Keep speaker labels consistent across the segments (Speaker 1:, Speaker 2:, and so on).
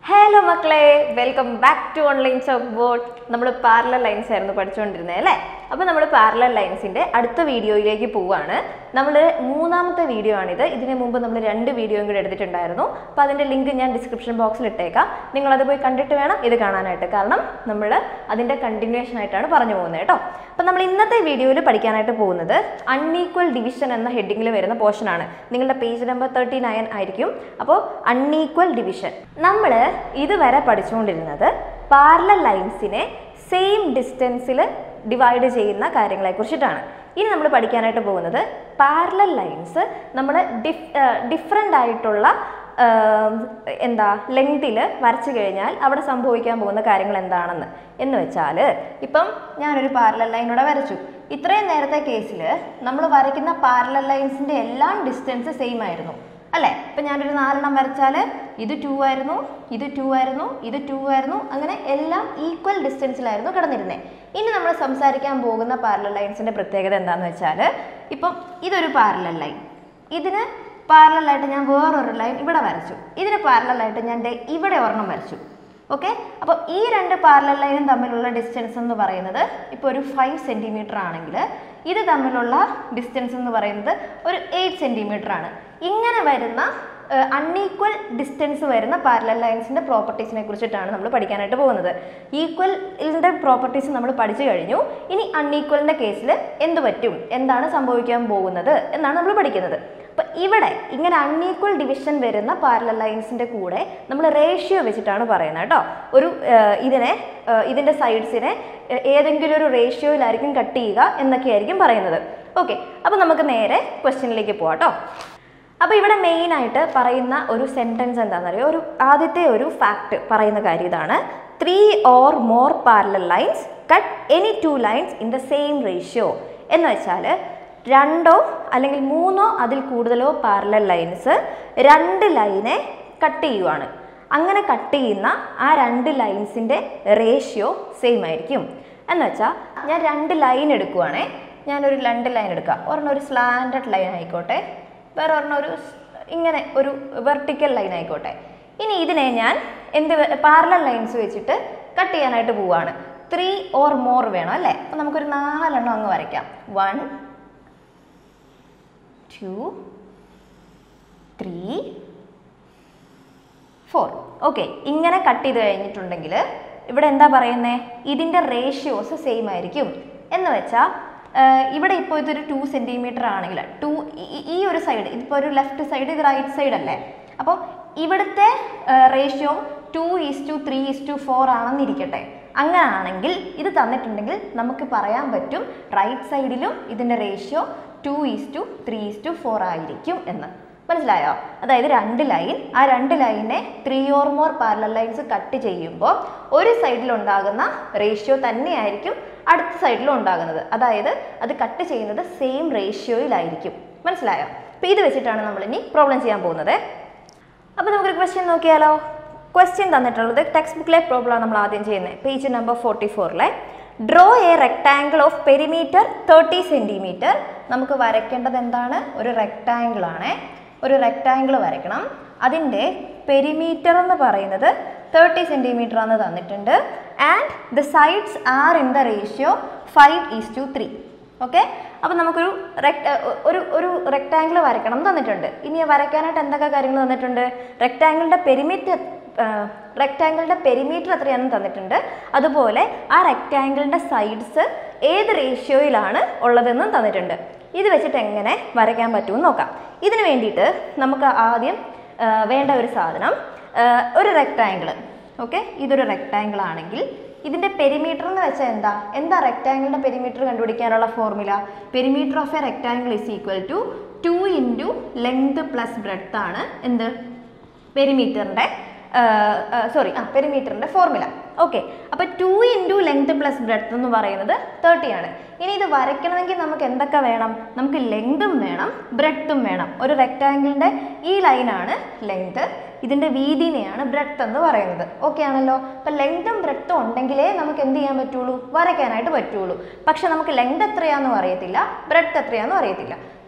Speaker 1: Hello മക്കളെ welcome back to online chalk board നമ്മൾ parallel lines ആയിരുന്നു പഠിച്ചുകൊണ്ടിരുന്നത് അല്ലേ അപ്പോൾ നമ്മൾ പാരലൽ ലൈൻസിൻ്റെ അടുത്ത വീഡിയോയിലേക്ക് പോവുകയാണ് നമ്മൾ മൂന്നാമത്തെ വീഡിയോ ആണിത് ഇതിന് മുമ്പ് നമ്മൾ രണ്ട് വീഡിയോയും കൂടെ എടുത്തിട്ടുണ്ടായിരുന്നു അപ്പോൾ അതിൻ്റെ ലിങ്ക് ഞാൻ ഡിസ്ക്രിപ്ഷൻ ബോക്സിൽ ഇട്ടേക്കാം നിങ്ങളത് പോയി കണ്ടിട്ട് വേണം ഇത് കാണാനായിട്ട് കാരണം നമ്മൾ അതിൻ്റെ കണ്ടിന്യൂഷൻ ആയിട്ടാണ് പറഞ്ഞു പോകുന്നത് കേട്ടോ അപ്പോൾ നമ്മൾ ഇന്നത്തെ വീഡിയോയിൽ പഠിക്കാനായിട്ട് പോകുന്നത് അൺഈക്വൽ ഡിവിഷൻ എന്ന ഹെഡിങ്ങിൽ വരുന്ന പോർഷനാണ് നിങ്ങളുടെ പേജ് നമ്പർ തേർട്ടി നയൻ ആയിരിക്കും അപ്പോൾ അൺഈക്വൽ ഡിവിഷൻ നമ്മൾ ഇതുവരെ പഠിച്ചുകൊണ്ടിരുന്നത് പാരലൽ ലൈൻസിനെ സെയിം ഡിസ്റ്റൻസിൽ ഡിവൈഡ് ചെയ്യുന്ന കാര്യങ്ങളെ കുറിച്ചിട്ടാണ് ഇനി നമ്മൾ പഠിക്കാനായിട്ട് പോകുന്നത് പാരലൽ ലൈൻസ് നമ്മൾ ഡിഫ് ഡിഫറെൻ്റ് ആയിട്ടുള്ള ആം, എന്താ ലെങ്തിൽ വരച്ചു കഴിഞ്ഞാൽ അവിടെ സംഭവിക്കാൻ പോകുന്ന കാര്യങ്ങൾ എന്താണെന്ന് എന്ന് വെച്ചാൽ ഇപ്പം ഞാനൊരു പാരലൽ ലൈൻ ഇവിടെ വരച്ചു ഇത്രയും നേരത്തെ കേസിൽ നമ്മൾ വരയ്ക്കുന്ന പാരലൽ ലൈൻസിൻ്റെ എല്ലാം ഡിസ്റ്റൻസ് സെയിം ആയിരുന്നു അല്ലേ ഇപ്പം ഞാനൊരു നാലെണ്ണം വരച്ചാൽ ഇത് ടു ആയിരുന്നു ഇത് ടു ആയിരുന്നു ഇത് ടു ആയിരുന്നു അങ്ങനെ എല്ലാം ഈക്വൽ ഡിസ്റ്റൻസിലായിരുന്നു കിടന്നിരുന്നത് ഇനി നമ്മൾ സംസാരിക്കാൻ പോകുന്ന പാരലൽ ലൈൻസിൻ്റെ പ്രത്യേകത എന്താണെന്ന് വെച്ചാൽ ഇപ്പം ഇതൊരു പാരലൽ ലൈൻ ഇതിന് പാരലായിട്ട് ഞാൻ വേറൊരു ലൈൻ ഇവിടെ വരച്ചു ഇതിന് പാരലായിട്ട് ഞാൻ ദേ ഇവിടെ ഒരെണ്ണം വരച്ചു ഓക്കെ അപ്പോൾ ഈ രണ്ട് പാരലൽ ലൈനും തമ്മിലുള്ള ഡിസ്റ്റൻസ് എന്ന് പറയുന്നത് ഇപ്പോൾ ഒരു ഫൈവ് സെൻറ്റിമീറ്റർ ആണെങ്കിൽ ഇത് തമ്മിലുള്ള ഡിസ്റ്റൻസ് എന്ന് പറയുന്നത് ഒരു എയ്റ്റ് സെൻറ്റിമീറ്റർ ആണ് ഇങ്ങനെ വരുന്ന അൺഈക്വൽ ഡിസ്റ്റൻസ് വരുന്ന പാരലൽ ലൈൻസിൻ്റെ പ്രോപ്പർട്ടീസിനെ കുറിച്ചിട്ടാണ് നമ്മൾ പഠിക്കാനായിട്ട് പോകുന്നത് ഈക്വലിൻ്റെ പ്രോപ്പർട്ടീസ് നമ്മൾ പഠിച്ചു കഴിഞ്ഞു ഇനി അൺഈക്വലിൻ്റെ കേസിൽ എന്ത് പറ്റും എന്താണ് സംഭവിക്കാൻ പോകുന്നത് എന്നാണ് നമ്മൾ പഠിക്കുന്നത് അപ്പം ഇവിടെ ഇങ്ങനെ അൺഈക്വൽ ഡിവിഷൻ വരുന്ന പാരലൽ ലൈൻസിൻ്റെ കൂടെ നമ്മൾ റേഷ്യോ വെച്ചിട്ടാണ് പറയുന്നത് കേട്ടോ ഒരു ആ, ഇതിനെ ആ, ഇതിൻ്റെ സൈഡ്സിനെ ഏതെങ്കിലും ഒരു റേഷ്യോയിലായിരിക്കും കട്ട് ചെയ്യുക എന്നൊക്കെയായിരിക്കും പറയുന്നത് ഓക്കെ അപ്പോൾ നമുക്ക് നേരെ ക്വസ്റ്റ്യനിലേക്ക് പോവാം കേട്ടോ അപ്പോൾ ഇവിടെ മെയിൻ ആയിട്ട് പറയുന്ന ഒരു സെൻറ്റൻസ് എന്താണെന്ന് അറിയോ ഒരു ആദ്യത്തെ ഒരു ഫാക്ട് പറയുന്ന കാര്യം ഇതാണ് three or more parallel lines cut any two lines in the same ratio എന്ന് വെച്ചാൽ രണ്ടോ അല്ലെങ്കിൽ മൂന്നോ അതിൽ കൂടുതലോ പാരലൽ ലൈൻസ് രണ്ട് ലൈനെ കട്ട് ചെയ്യുവാണ് അങ്ങനെ കട്ട് ചെയ്യുന്ന ആ രണ്ട് ലൈൻസിൻ്റെ റേഷ്യോ സെയിം ആയിരിക്കും എന്ന് വെച്ചാൽ ഞാൻ രണ്ട് ലൈൻ എടുക്കുവാണേ ഞാനൊരു രണ്ട് ലൈൻ എടുക്കാം ഒരെണ്ണം ഒരു സ്ലാൻഡഡ് ലൈൻ ആയിക്കോട്ടെ വേറെ ഒരെണ്ണം ഒരു സ്- ഇങ്ങനെ ഒരു വെർട്ടിക്കൽ ലൈൻ ആയിക്കോട്ടെ ഇനി ഇതിനെ ഞാൻ എന്ത് പാരലൽ ലൈൻസ് വെച്ചിട്ട് കട്ട് ചെയ്യാനായിട്ട് പോവാണ് ത്രീ ഓർ മോർ വേണം അല്ലേ അപ്പം നമുക്കൊരു നാലെണ്ണം അങ്ങ് വരയ്ക്കാം one two three four okay ഇങ്ങനെ കട്ട് ചെയ്ത് കഴിഞ്ഞിട്ടുണ്ടെങ്കിൽ ഇവിടെ എന്താ പറയുന്നത് ഇതിൻ്റെ റേഷ്യോസ് സെയിം ആയിരിക്കും എന്ന് വെച്ചാൽ ഇവിടെ ഇപ്പോൾ ഇതൊരു ടു സെൻറ്റിമീറ്റർ ആണെങ്കിൽ ടു ഈ ഒരു സൈഡ് ഇതിപ്പോൾ ഒരു ലെഫ്റ്റ് സൈഡ് ഇത് റൈറ്റ് സൈഡ് അല്ലേ അപ്പോൾ ഇവിടുത്തെ ratio two is to three is to four ആണെന്നിരിക്കട്ടെ അങ്ങനെയാണെങ്കിൽ ഇത് തന്നിട്ടുണ്ടെങ്കിൽ നമുക്ക് പറയാൻ പറ്റും റൈറ്റ് സൈഡിലും ഇതിൻ്റെ ratio two is to three is to four ആയിരിക്കും എന്ന് മനസ്സിലായോ അതായത് രണ്ട് ലൈൻ ആ രണ്ട് ലൈനെ three or more parallel lines cut ചെയ്യുമ്പോൾ ഒരു സൈഡിൽ ഉണ്ടാകുന്ന റേഷ്യോ തന്നെയായിരിക്കും അടുത്ത സൈഡിലും ഉണ്ടാകുന്നത് അതായത് അത് കട്ട് ചെയ്യുന്നത് സെയിം റേഷ്യോയിലായിരിക്കും മനസ്സിലായോ അപ്പോൾ ഇത് വെച്ചിട്ടാണ് നമ്മൾ ഇനി പ്രോബ്ലം ചെയ്യാൻ പോകുന്നത് അപ്പോൾ നമുക്കൊരു ക്വസ്റ്റ്യൻ നോക്കിയാലോ ക്വസ്റ്റ്യൻ തന്നിട്ടുള്ളത് ടെക്സ്റ്റ് ബുക്കിലെ പ്രോബ്ലം നമ്മൾ ആദ്യം ചെയ്യുന്നത് പേജ് നമ്പർ ഫോർട്ടി ഫോറിലെ draw a rectangle of perimeter thirty centimetre നമുക്ക് വരയ്ക്കേണ്ടത് എന്താണ് ഒരു റെക്ടാങ്കിൾ ആണ് ഒരു റെക്ടാങ്കിൾ വരയ്ക്കണം അതിൻ്റെ പെരിമീറ്റർ എന്ന് പറയുന്നത് തേർട്ടി സെൻറ്റിമീറ്റർ ആണെന്ന് തന്നിട്ടുണ്ട് and the sides are in the ratio five is to three okay അപ്പോൾ നമുക്കൊരു റെക്ട് ഒരു ഒരു റെക്ടാങ്കിൾ വരയ്ക്കണം എന്ന് തന്നിട്ടുണ്ട് ഇനി വരയ്ക്കാനായിട്ട് എന്തൊക്കെ കാര്യങ്ങൾ തന്നിട്ടുണ്ട് റെക്ടാങ്കിളിൻ്റെ പെരിമീറ്റർ റെക്ടാങ്കിളിൻ്റെ പെരിമീറ്റർ എത്രയാണെന്ന് തന്നിട്ടുണ്ട് അതുപോലെ ആ റെക്ടാങ്കിളിൻ്റെ സൈഡ്സ് ഏത് റേഷ്യോയിലാണ് ഉള്ളതെന്നും തന്നിട്ടുണ്ട് ഇത് വെച്ചിട്ട് എങ്ങനെ വരയ്ക്കാൻ പറ്റുമെന്ന് നോക്കാം ഇതിന് വേണ്ടിയിട്ട് നമുക്ക് ആദ്യം ആ, വേണ്ട ഒരു സാധനം ആ, ഒരു റെക്ടാങ്കിൾ ഓക്കെ ഇതൊരു റെക്ടാങ്കിൾ ആണെങ്കിൽ ഇതിന്റെ പെരിമീറ്റർ എന്ന് വെച്ചാൽ എന്താ എന്താ റെക്ടാങ്കിളിന്റെ പെരിമീറ്റർ കണ്ടുപിടിക്കാനുള്ള formula perimeter of a rectangle is equal to two into length plus breadth ആണ് എന്ത് പെരിമീറ്ററിന്റെ സോറി ആ പെരിമീറ്ററിന്റെ ഫോർമുല ഓക്കെ അപ്പോൾ two into length plus breadth എന്ന് പറയുന്നത് തേർട്ടി ആണ് ഇനി ഇത് വരയ്ക്കണമെങ്കിൽ നമുക്ക് എന്തൊക്കെ വേണം നമുക്ക് ലെങ്തും വേണം ബ്രെഡ്ത്തും വേണം ഒരു റെക്ടാങ്കിളിന്റെ ഈ ലൈനാണ് ലെങ്ത് ഇതിന്റെ വീതിനെയാണ് ബ്രെഡ്ത്ത് എന്ന് പറയുന്നത് ഓക്കെ ആണല്ലോ അപ്പം ലെങ്തും ബ്രെഡ്ത്തും ഉണ്ടെങ്കിലേ നമുക്ക് എന്ത് ചെയ്യാൻ പറ്റുള്ളൂ വരയ്ക്കാനായിട്ട് പറ്റുള്ളൂ പക്ഷെ നമുക്ക് ലെങ്ത് എത്രയാണെന്നും അറിയത്തില്ല ബ്രെഡ്ത്ത് എത്രയാണെന്നും അറിയത്തില്ല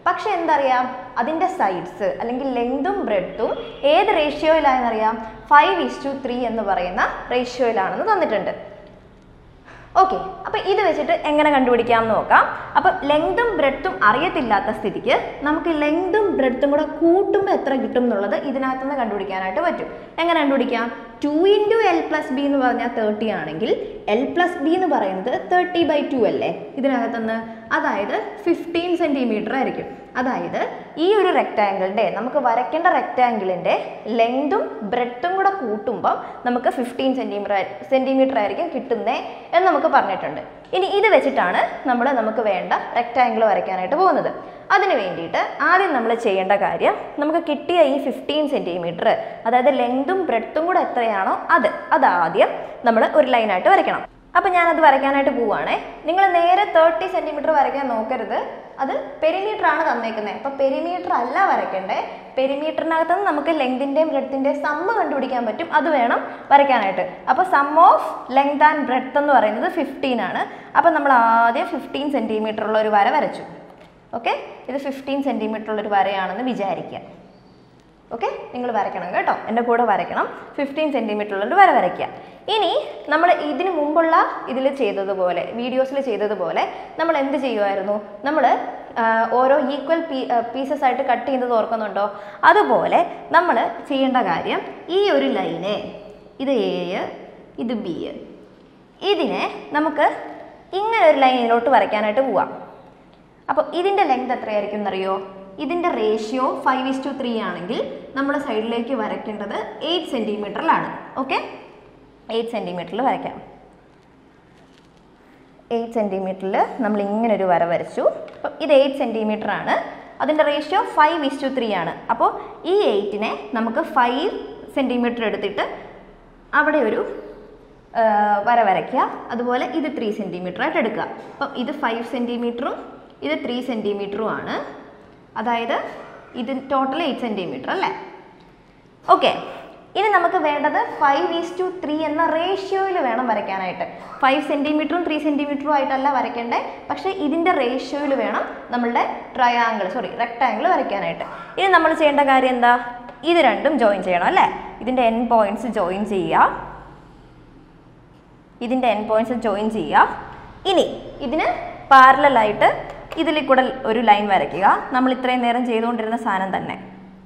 Speaker 1: പക്ഷെ എന്തറിയാം അതിൻ്റെ സൈഡ്സ് അല്ലെങ്കിൽ ലെങ്തും ബ്രെഡ്ത്തും ഏത് റേഷ്യോയിലാണെന്നറിയാം ഫൈവ് ഈസ് ടു ത്രീ എന്ന് പറയുന്ന റേഷ്യോയിലാണെന്ന് തന്നിട്ടുണ്ട് ഓക്കെ അപ്പം ഇത് വെച്ചിട്ട് എങ്ങനെ കണ്ടുപിടിക്കാം എന്ന് നോക്കാം അപ്പം ലെങ്തും ബ്രെഡ്ത്തും അറിയത്തില്ലാത്ത സ്ഥിതിക്ക് നമുക്ക് ലെങ്തും ബ്രെഡ്ത്തും കൂടെ കൂട്ടുമ്പോൾ എത്ര കിട്ടും എന്നുള്ളത് ഇതിനകത്തുനിന്ന് കണ്ടുപിടിക്കാനായിട്ട് പറ്റും എങ്ങനെ കണ്ടുപിടിക്കാം two into L plus B എന്ന് പറഞ്ഞാൽ തേർട്ടി ആണെങ്കിൽ എൽ പ്ലസ് ബി എന്ന് പറയുന്നത് തേർട്ടി ബൈ ടു അല്ലേ ഇതിനകത്തുനിന്ന് അതായത് ഫിഫ്റ്റീൻ സെൻറ്റിമീറ്റർ ആയിരിക്കും അതായത് ഈ ഒരു റെക്റ്റാങ്കിളിൻ്റെ നമുക്ക് വരയ്ക്കേണ്ട റെക്റ്റാങ്കിളിൻ്റെ ലെങ്തും ബ്രെഡ്ത്തും കൂടെ കൂട്ടുമ്പോൾ നമുക്ക് ഫിഫ്റ്റീൻ സെൻറ്റിമീറ്റർ സെൻറ്റിമീറ്റർ ആയിരിക്കും കിട്ടുന്നേ എന്ന് നമുക്ക് പറഞ്ഞിട്ടുണ്ട് ഇനി ഇത് വെച്ചിട്ടാണ് നമ്മൾ നമുക്ക് വേണ്ട റെക്റ്റാങ്കിൾ വരയ്ക്കാനായിട്ട് പോകുന്നത് അതിന് വേണ്ടിയിട്ട് ആദ്യം നമ്മൾ ചെയ്യേണ്ട കാര്യം നമുക്ക് കിട്ടിയ ഈ ഫിഫ്റ്റീൻ സെൻറ്റിമീറ്റർ അതായത് ലെങ്തും ബ്രെഡ്ത്തും കൂടെ എത്രയാണോ അത് അതാദ്യം നമ്മൾ ഒരു ലൈനായിട്ട് വരയ്ക്കണം അപ്പം ഞാനത് വരയ്ക്കാനായിട്ട് പോവുകയാണേ നിങ്ങൾ നേരെ തേർട്ടി സെൻറ്റിമീറ്റർ വരയ്ക്കാൻ നോക്കരുത് അത് പെരിമീറ്റർ ആണ് തന്നേക്കുന്നത് അപ്പം പെരിമീറ്റർ അല്ല വരയ്ക്കണ്ടേ പെരിമീറ്ററിനകത്ത് നിന്ന് നമുക്ക് ലെങ്തിൻ്റെയും ബ്രെഡ്ത്തിൻ്റെയും സമ്മ് കണ്ടുപിടിക്കാൻ പറ്റും അത് വേണം വരയ്ക്കാനായിട്ട് അപ്പോൾ sum of length and breadth എന്ന് പറയുന്നത് ഫിഫ്റ്റീൻ ആണ് അപ്പം നമ്മൾ ആദ്യം ഫിഫ്റ്റീൻ സെൻറ്റിമീറ്റർ ഉള്ള ഒരു വര വരച്ചു ഓക്കെ ഇത് ഫിഫ്റ്റീൻ സെൻറ്റിമീറ്റർ ഉള്ളൊരു വരയാണെന്ന് വിചാരിക്കുക ഓക്കെ നിങ്ങൾ വരയ്ക്കണം കേട്ടോ എൻ്റെ കൂടെ വരയ്ക്കണം ഫിഫ്റ്റീൻ സെൻറ്റിമീറ്റർ ഉള്ളൊരു വര വരയ്ക്കുക ഇനി നമ്മൾ ഇതിന് മുമ്പുള്ള ഇതിൽ ചെയ്തതുപോലെ വീഡിയോസിൽ ചെയ്തതുപോലെ നമ്മൾ എന്ത് ചെയ്യുമായിരുന്നു നമ്മൾ ഓരോ ഈക്വൽ പീ പീസസ് ആയിട്ട് കട്ട് ചെയ്യുന്നത് ഓർക്കുന്നുണ്ടോ അതുപോലെ നമ്മൾ ചെയ്യേണ്ട കാര്യം ഈ ഒരു ലൈന് ഇത് എ ഇത് ബി ഇതിനെ നമുക്ക് ഇങ്ങനെ ഒരു ലൈനിലോട്ട് വരയ്ക്കാനായിട്ട് പോവാം അപ്പോൾ ഇതിൻ്റെ ലെങ്ത് എത്രയായിരിക്കും എന്നറിയോ ഇതിൻ്റെ ratio five is to three ആണെങ്കിൽ നമ്മുടെ സൈഡിലേക്ക് വരയ്ക്കേണ്ടത് എയ്റ്റ് സെൻറ്റിമീറ്ററിലാണ് ഓക്കെ എയ്റ്റ് സെൻറ്റിമീറ്ററിൽ വരയ്ക്കാം എയ്റ്റ് സെൻറ്റിമീറ്ററിൽ നമ്മൾ ഇങ്ങനെ ഒരു വര വരച്ചു അപ്പം ഇത് എയ്റ്റ് സെൻറ്റിമീറ്റർ ആണ് അതിൻ്റെ ratio five is to three ആണ് അപ്പോൾ ഈ എയ്റ്റിനെ നമുക്ക് ഫൈവ് സെൻറ്റിമീറ്റർ എടുത്തിട്ട് അവിടെ ഒരു ആ, വര വരയ്ക്കുക അതുപോലെ ഇത് ത്രീ സെൻറ്റിമീറ്റർ ആയിട്ട് എടുക്കുക അപ്പം ഇത് ഫൈവ് സെൻറ്റിമീറ്ററും ഇത് ത്രീ സെൻറ്റിമീറ്ററും ആണ് അതായത് ഇത് ടോട്ടൽ എയ്റ്റ് സെൻറ്റിമീറ്റർ അല്ലേ ഓക്കെ ഇനി നമുക്ക് വേണ്ടത് ഫൈവ് ഈസ് ടു ത്രീ എന്ന റേഷ്യോയിൽ വേണം വരയ്ക്കാനായിട്ട് ഫൈവ് സെൻറ്റിമീറ്ററും ത്രീ സെൻറ്റിമീറ്ററും ആയിട്ടല്ല വരയ്ക്കേണ്ടത് പക്ഷേ ഇതിൻ്റെ റേഷ്യോയിൽ വേണം നമ്മളുടെ ട്രയാങ്കിൾ സോറി റെക്ടാങ്കിൾ വരയ്ക്കാനായിട്ട് ഇനി നമ്മൾ ചെയ്യേണ്ട കാര്യം എന്താ ഇത് രണ്ടും ജോയിൻ ചെയ്യണം അല്ലേ ഇതിൻ്റെ എൻ പോയിന്റ്സ് ജോയിൻ ചെയ്യുക ഇതിൻ്റെ എൻ പോയിന്റ്സ് ജോയിൻ ചെയ്യുക ഇനി ഇതിന് പാരലായിട്ട് ഇതിൽ കൂടെ ഒരു ലൈൻ വരയ്ക്കുക നമ്മൾ ഇത്രയും നേരം ചെയ്തുകൊണ്ടിരുന്ന സാധനം തന്നെ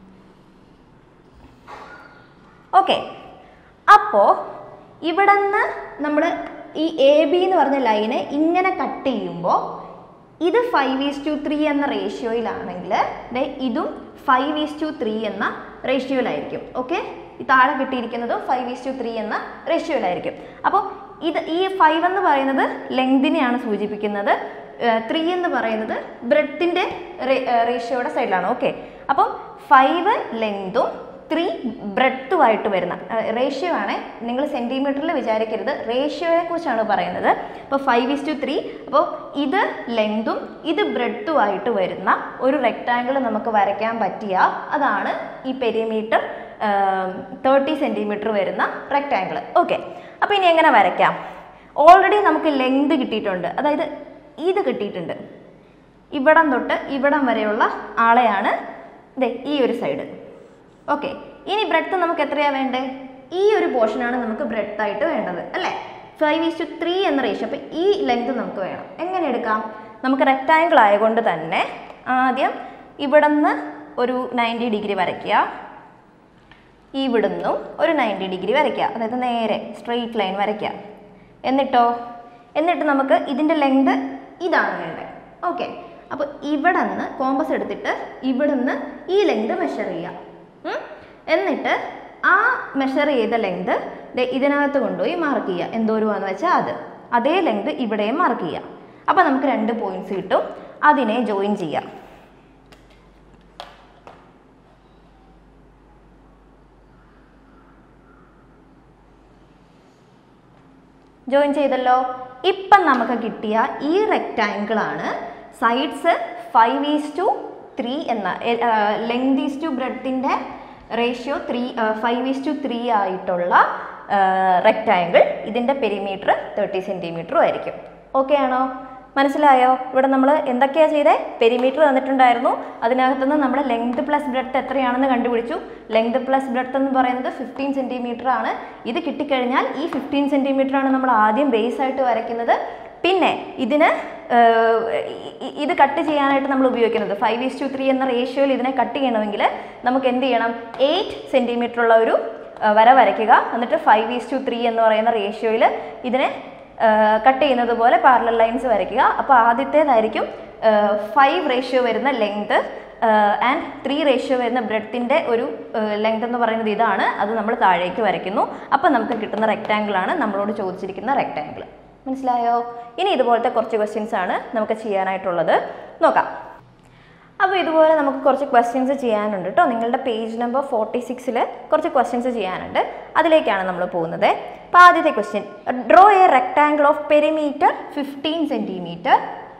Speaker 1: ഓക്കെ അപ്പോൾ ഇവിടെ നിന്ന് നമ്മൾ ഈ എ ബി എന്ന് പറഞ്ഞ ലൈനെ ഇങ്ങനെ കട്ട് ചെയ്യുമ്പോൾ ഇത് ഫൈവ് ഈസ് ടു ത്രീ എന്ന റേഷ്യോയിലാണെങ്കിൽ ദേ ഇതും ഫൈവ് ഈസ് ടു ത്രീ എന്ന റേഷ്യോയിലായിരിക്കും ഓക്കെ ഈ താഴെ കിട്ടിയിരിക്കുന്നതും ഫൈവ് ഈസ് ടു ത്രീ എന്ന റേഷ്യോയിലായിരിക്കും അപ്പോൾ ഇത് ഈ ഫൈവ് എന്ന് പറയുന്നത് ലെങ്തിനെയാണ് സൂചിപ്പിക്കുന്നത് ത്രീ എന്ന് പറയുന്നത് ബ്രെഡത്തിൻ്റെ റേഷ്യോയുടെ സൈഡിലാണ് ഓക്കെ അപ്പം ഫൈവ് ലെങ്തും ത്രീ ബ്രെഡ്ത്തുമായിട്ട് വരുന്ന റേഷ്യോ ആണ് നിങ്ങൾ സെൻറ്റിമീറ്ററിൽ വിചാരിക്കരുത് റേഷ്യോയെ കുറിച്ചാണ് പറയുന്നത് അപ്പോൾ ഫൈവ് ഇസ് ടു ത്രീ അപ്പോൾ ഇത് ലെങ്തും ഇത് ബ്രെഡ്ത്തുമായിട്ട് വരുന്ന ഒരു റെക്റ്റാങ്കിൾ നമുക്ക് വരയ്ക്കാൻ പറ്റിയ അതാണ് ഈ പെരിമീറ്റർ തേർട്ടി സെൻറ്റിമീറ്റർ വരുന്ന റെക്റ്റാങ്കിൾ ഓക്കെ അപ്പോൾ ഇനി എങ്ങനെ വരയ്ക്കാം ഓൾറെഡി നമുക്ക് ലെങ്ത് കിട്ടിയിട്ടുണ്ട് അതായത് ഇത് കിട്ടിയിട്ടുണ്ട് ഇവിടം തൊട്ട് ഇവിടം വരെയുള്ള ആളെയാണ് ദേ ഈ ഒരു സൈഡ് ഓക്കെ ഇനി ബ്രെഡ്ത്ത് നമുക്ക് എത്രയാണ് വേണ്ടേ ഈ ഒരു പോർഷനാണ് നമുക്ക് ബ്രെഡ്ത്ത് ആയിട്ട് വേണ്ടത് അല്ലേ ഫൈവ് ഈസ് ടു ത്രീ എന്ന റേഷ്യോ അപ്പോൾ ഈ ലെങ്ത് നമുക്ക് വേണം എങ്ങനെ എടുക്കാം നമുക്ക് റെക്റ്റാങ്കിൾ ആയതുകൊണ്ട് തന്നെ ആദ്യം ഇവിടുന്ന് ഒരു നയൻറ്റി ഡിഗ്രി വരയ്ക്കുക ഇവിടുന്നും ഒരു നയൻറ്റി ഡിഗ്രി വരയ്ക്കുക അതായത് നേരെ സ്ട്രെയിറ്റ് ലൈൻ വരയ്ക്കുക എന്നിട്ടോ എന്നിട്ട് നമുക്ക് ഇതിൻ്റെ ലെങ്ത് ഇതാണ് വേണ്ടത് ഓക്കെ അപ്പോൾ ഇവിടെ നിന്ന് കോമ്പസ് എടുത്തിട്ട് ഇവിടെ നിന്ന് ഈ ലെങ്ത് മെഷർ ചെയ്യുക ഉം? എന്നിട്ട് ആ മെഷർ ചെയ്ത ലെങ്ത് ഇതിനകത്ത് കൊണ്ടുപോയി മാർക്ക് ചെയ്യുക എന്തോരുവാന്ന് വെച്ചാൽ അത് അതേ ലെങ്ത് ഇവിടെയും മാർക്ക് ചെയ്യുക അപ്പോൾ നമുക്ക് രണ്ട് പോയിന്റ്സ് കിട്ടും അതിനെ ജോയിൻ ചെയ്യാം ജോയിൻ ചെയ്തല്ലോ ഇപ്പം നമുക്ക് കിട്ടിയ ഈ റെക്റ്റാങ്കിൾ ആണ് sides five is to three എന്ന ലെങ്ത് ഈസ് ടു ബ്രെഡത്തിൻ്റെ ratio three five is to three ആയിട്ടുള്ള റെക്റ്റാങ്കിൾ ഇതിൻ്റെ പെരിമീറ്റർ തേർട്ടി സെൻറ്റിമീറ്ററും ആയിരിക്കും ഓക്കെ ആണോ മനസ്സിലായോ ഇവിടെ നമ്മൾ എന്തൊക്കെയാണ് ചെയ്തേ പെരിമീറ്റർ തന്നിട്ടുണ്ടായിരുന്നു അതിനകത്തുനിന്ന് നമ്മൾ ലെങ്ത് പ്ലസ് ബ്രെഡ്ത്ത് എത്രയാണെന്ന് കണ്ടുപിടിച്ചു ലെങ്ത് പ്ലസ് ബ്രെഡ്ത്ത് എന്ന് പറയുന്നത് ഫിഫ്റ്റീൻ സെൻറ്റിമീറ്റർ ആണ് ഇത് കിട്ടിക്കഴിഞ്ഞാൽ ഈ ഫിഫ്റ്റീൻ സെൻറ്റിമീറ്റർ ആണ് നമ്മൾ ആദ്യം ബേസ് ആയിട്ട് വരയ്ക്കുന്നത് പിന്നെ ഇതിന് ഏഹ്, ഇ- ഇ- ഇത് കട്ട് ചെയ്യാനായിട്ട് നമ്മൾ ഉപയോഗിക്കുന്നത് ഫൈവ് ഈസ് ടു ത്രീ എന്ന റേഷ്യോയിൽ ഇതിനെ കട്ട് ചെയ്യണമെങ്കിൽ നമുക്ക് എന്ത് ചെയ്യണം എയ്റ്റ് സെൻറ്റിമീറ്റർ ഉള്ള ഒരു ഏഹ്, വര വരയ്ക്കുക എന്നിട്ട് ഫൈവ് ഈസ് ടു ത്രീ എന്ന് പറയുന്ന റേഷ്യോയിൽ ഇതിനെ കട്ട് ചെയ്യുന്നത് പോലെ പാരലൽ ലൈൻസ് വരയ്ക്കുക അപ്പോൾ ആദ്യത്തേതായിരിക്കും ഫൈവ് റേഷ്യോ വരുന്ന ലെങ്ത് ആൻഡ് ത്രീ റേഷ്യോ വരുന്ന ബ്രെഡത്തിൻ്റെ ഒരു ലെങ്ത് എന്ന് പറയുന്നത് ഇതാണ് അത് നമ്മൾ താഴേക്ക് വരയ്ക്കുന്നു അപ്പോൾ നമുക്ക് കിട്ടുന്ന rectangle ആണ് നമ്മളോട് ചോദിച്ചിരിക്കുന്ന റെക്റ്റാങ്കിൾ മനസ്സിലായോ ഇനി ഇതുപോലത്തെ കുറച്ച് ക്വസ്റ്റ്യൻസ് ആണ് നമുക്ക് ചെയ്യാനായിട്ടുള്ളത് നോക്കാം അപ്പോൾ ഇതുപോലെ നമുക്ക് കുറച്ച് ക്വസ്റ്റ്യൻസ് ചെയ്യാനുണ്ട് കേട്ടോ നിങ്ങളുടെ പേജ് നമ്പർ ഫോർട്ടി സിക്സിൽ കുറച്ച് ക്വസ്റ്റ്യൻസ് ചെയ്യാനുണ്ട് അതിലേക്കാണ് നമ്മൾ പോകുന്നത് അപ്പോൾ ആദ്യത്തെ question draw a rectangle of perimeter fifteen centimetre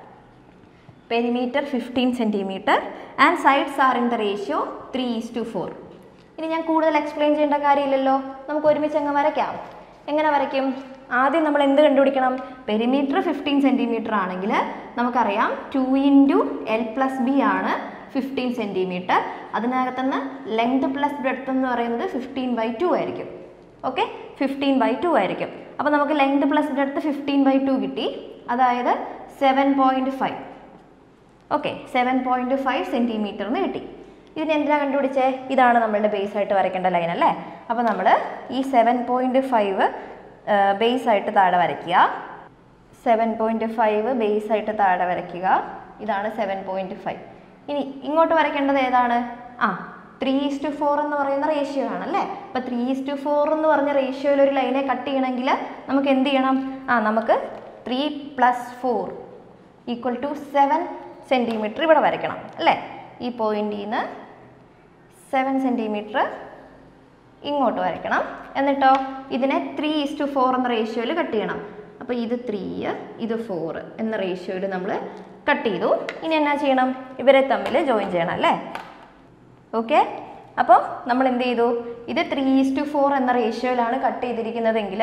Speaker 1: perimeter fifteen centimetre and sides are in the ratio three is to four ഇനി ഞാൻ കൂടുതൽ എക്സ്പ്ലെയിൻ ചെയ്യേണ്ട കാര്യമില്ലല്ലോ നമുക്ക് ഒരുമിച്ച് അങ്ങ് വരയ്ക്കാം എങ്ങനെ വരയ്ക്കും ആദ്യം നമ്മൾ എന്ത് കണ്ടുപിടിക്കണം പെരിമീറ്റർ ഫിഫ്റ്റീൻ സെൻറ്റിമീറ്റർ ആണെങ്കിൽ നമുക്കറിയാം two into L plus B ആണ് ഫിഫ്റ്റീൻ സെൻറ്റിമീറ്റർ അതിനകത്തുനിന്ന് ലെങ്ത് പ്ലസ് ബ്രെഡ്ത്ത് എന്ന് പറയുന്നത് ഫിഫ്റ്റീൻ ബൈ ടു ആയിരിക്കും ഓക്കെ ഫിഫ്റ്റീൻ ബൈ ടു ആയിരിക്കും അപ്പോൾ നമുക്ക് length plus breadth fifteen by two കിട്ടി അതായത് seven point five okay seven point five സെൻറ്റിമീറ്ററിന് കിട്ടി ഇതിന് എന്തിനാ കണ്ടുപിടിച്ചേ ഇതാണ് നമ്മളുടെ ബേസ് ആയിട്ട് വരയ്ക്കേണ്ട ലൈൻ അല്ലേ അപ്പോൾ നമ്മൾ ഈ സെവൻ പോയിൻറ്റ് ഫൈവ് ബേസ് ആയിട്ട് താഴെ വരയ്ക്കുക സെവൻ പോയിൻറ്റ് ഫൈവ് ബേസ് ആയിട്ട് താഴെ വരയ്ക്കുക ഇതാണ് സെവൻ പോയിൻറ്റ് ഫൈവ് ഇനി ഇങ്ങോട്ട് വരയ്ക്കേണ്ടത് ഏതാണ് ആ ത്രീ ഈസ് ടു ഫോർ എന്ന് പറയുന്ന റേഷ്യോ ആണല്ലേ അപ്പോൾ ത്രീ ഈസ് ടു ഫോർ എന്ന് പറഞ്ഞ റേഷ്യോയിൽ ഒരു ലൈനെ കട്ട് ചെയ്യണമെങ്കിൽ നമുക്ക് എന്ത് ചെയ്യണം ആ നമുക്ക് three plus four equal to seven centimetre ഇവിടെ വരയ്ക്കണം അല്ലേ ഈ പോയിന്റിൽ നിന്ന് സെവൻ സെൻറ്റിമീറ്റർ ഇങ്ങോട്ട് വരയ്ക്കണം എന്നിട്ടോ ഇതിനെ ത്രീ ഈസ് ടു ഫോർ എന്ന റേഷ്യോയിൽ കട്ട് ചെയ്യണം അപ്പോൾ ഇത് ത്രീ ഇത് ഫോർ എന്ന റേഷ്യോയിൽ നമ്മൾ കട്ട് ചെയ്തു ഇനി എന്നാ ചെയ്യണം ഇവരെ തമ്മിൽ ജോയിൻ ചെയ്യണം അല്ലേ ഓക്കെ അപ്പോൾ നമ്മൾ എന്ത് ചെയ്തു ഇത് ത്രീ ഈസ് ടു ഫോർ എന്ന റേഷ്യോയിലാണ് കട്ട് ചെയ്തിരിക്കുന്നതെങ്കിൽ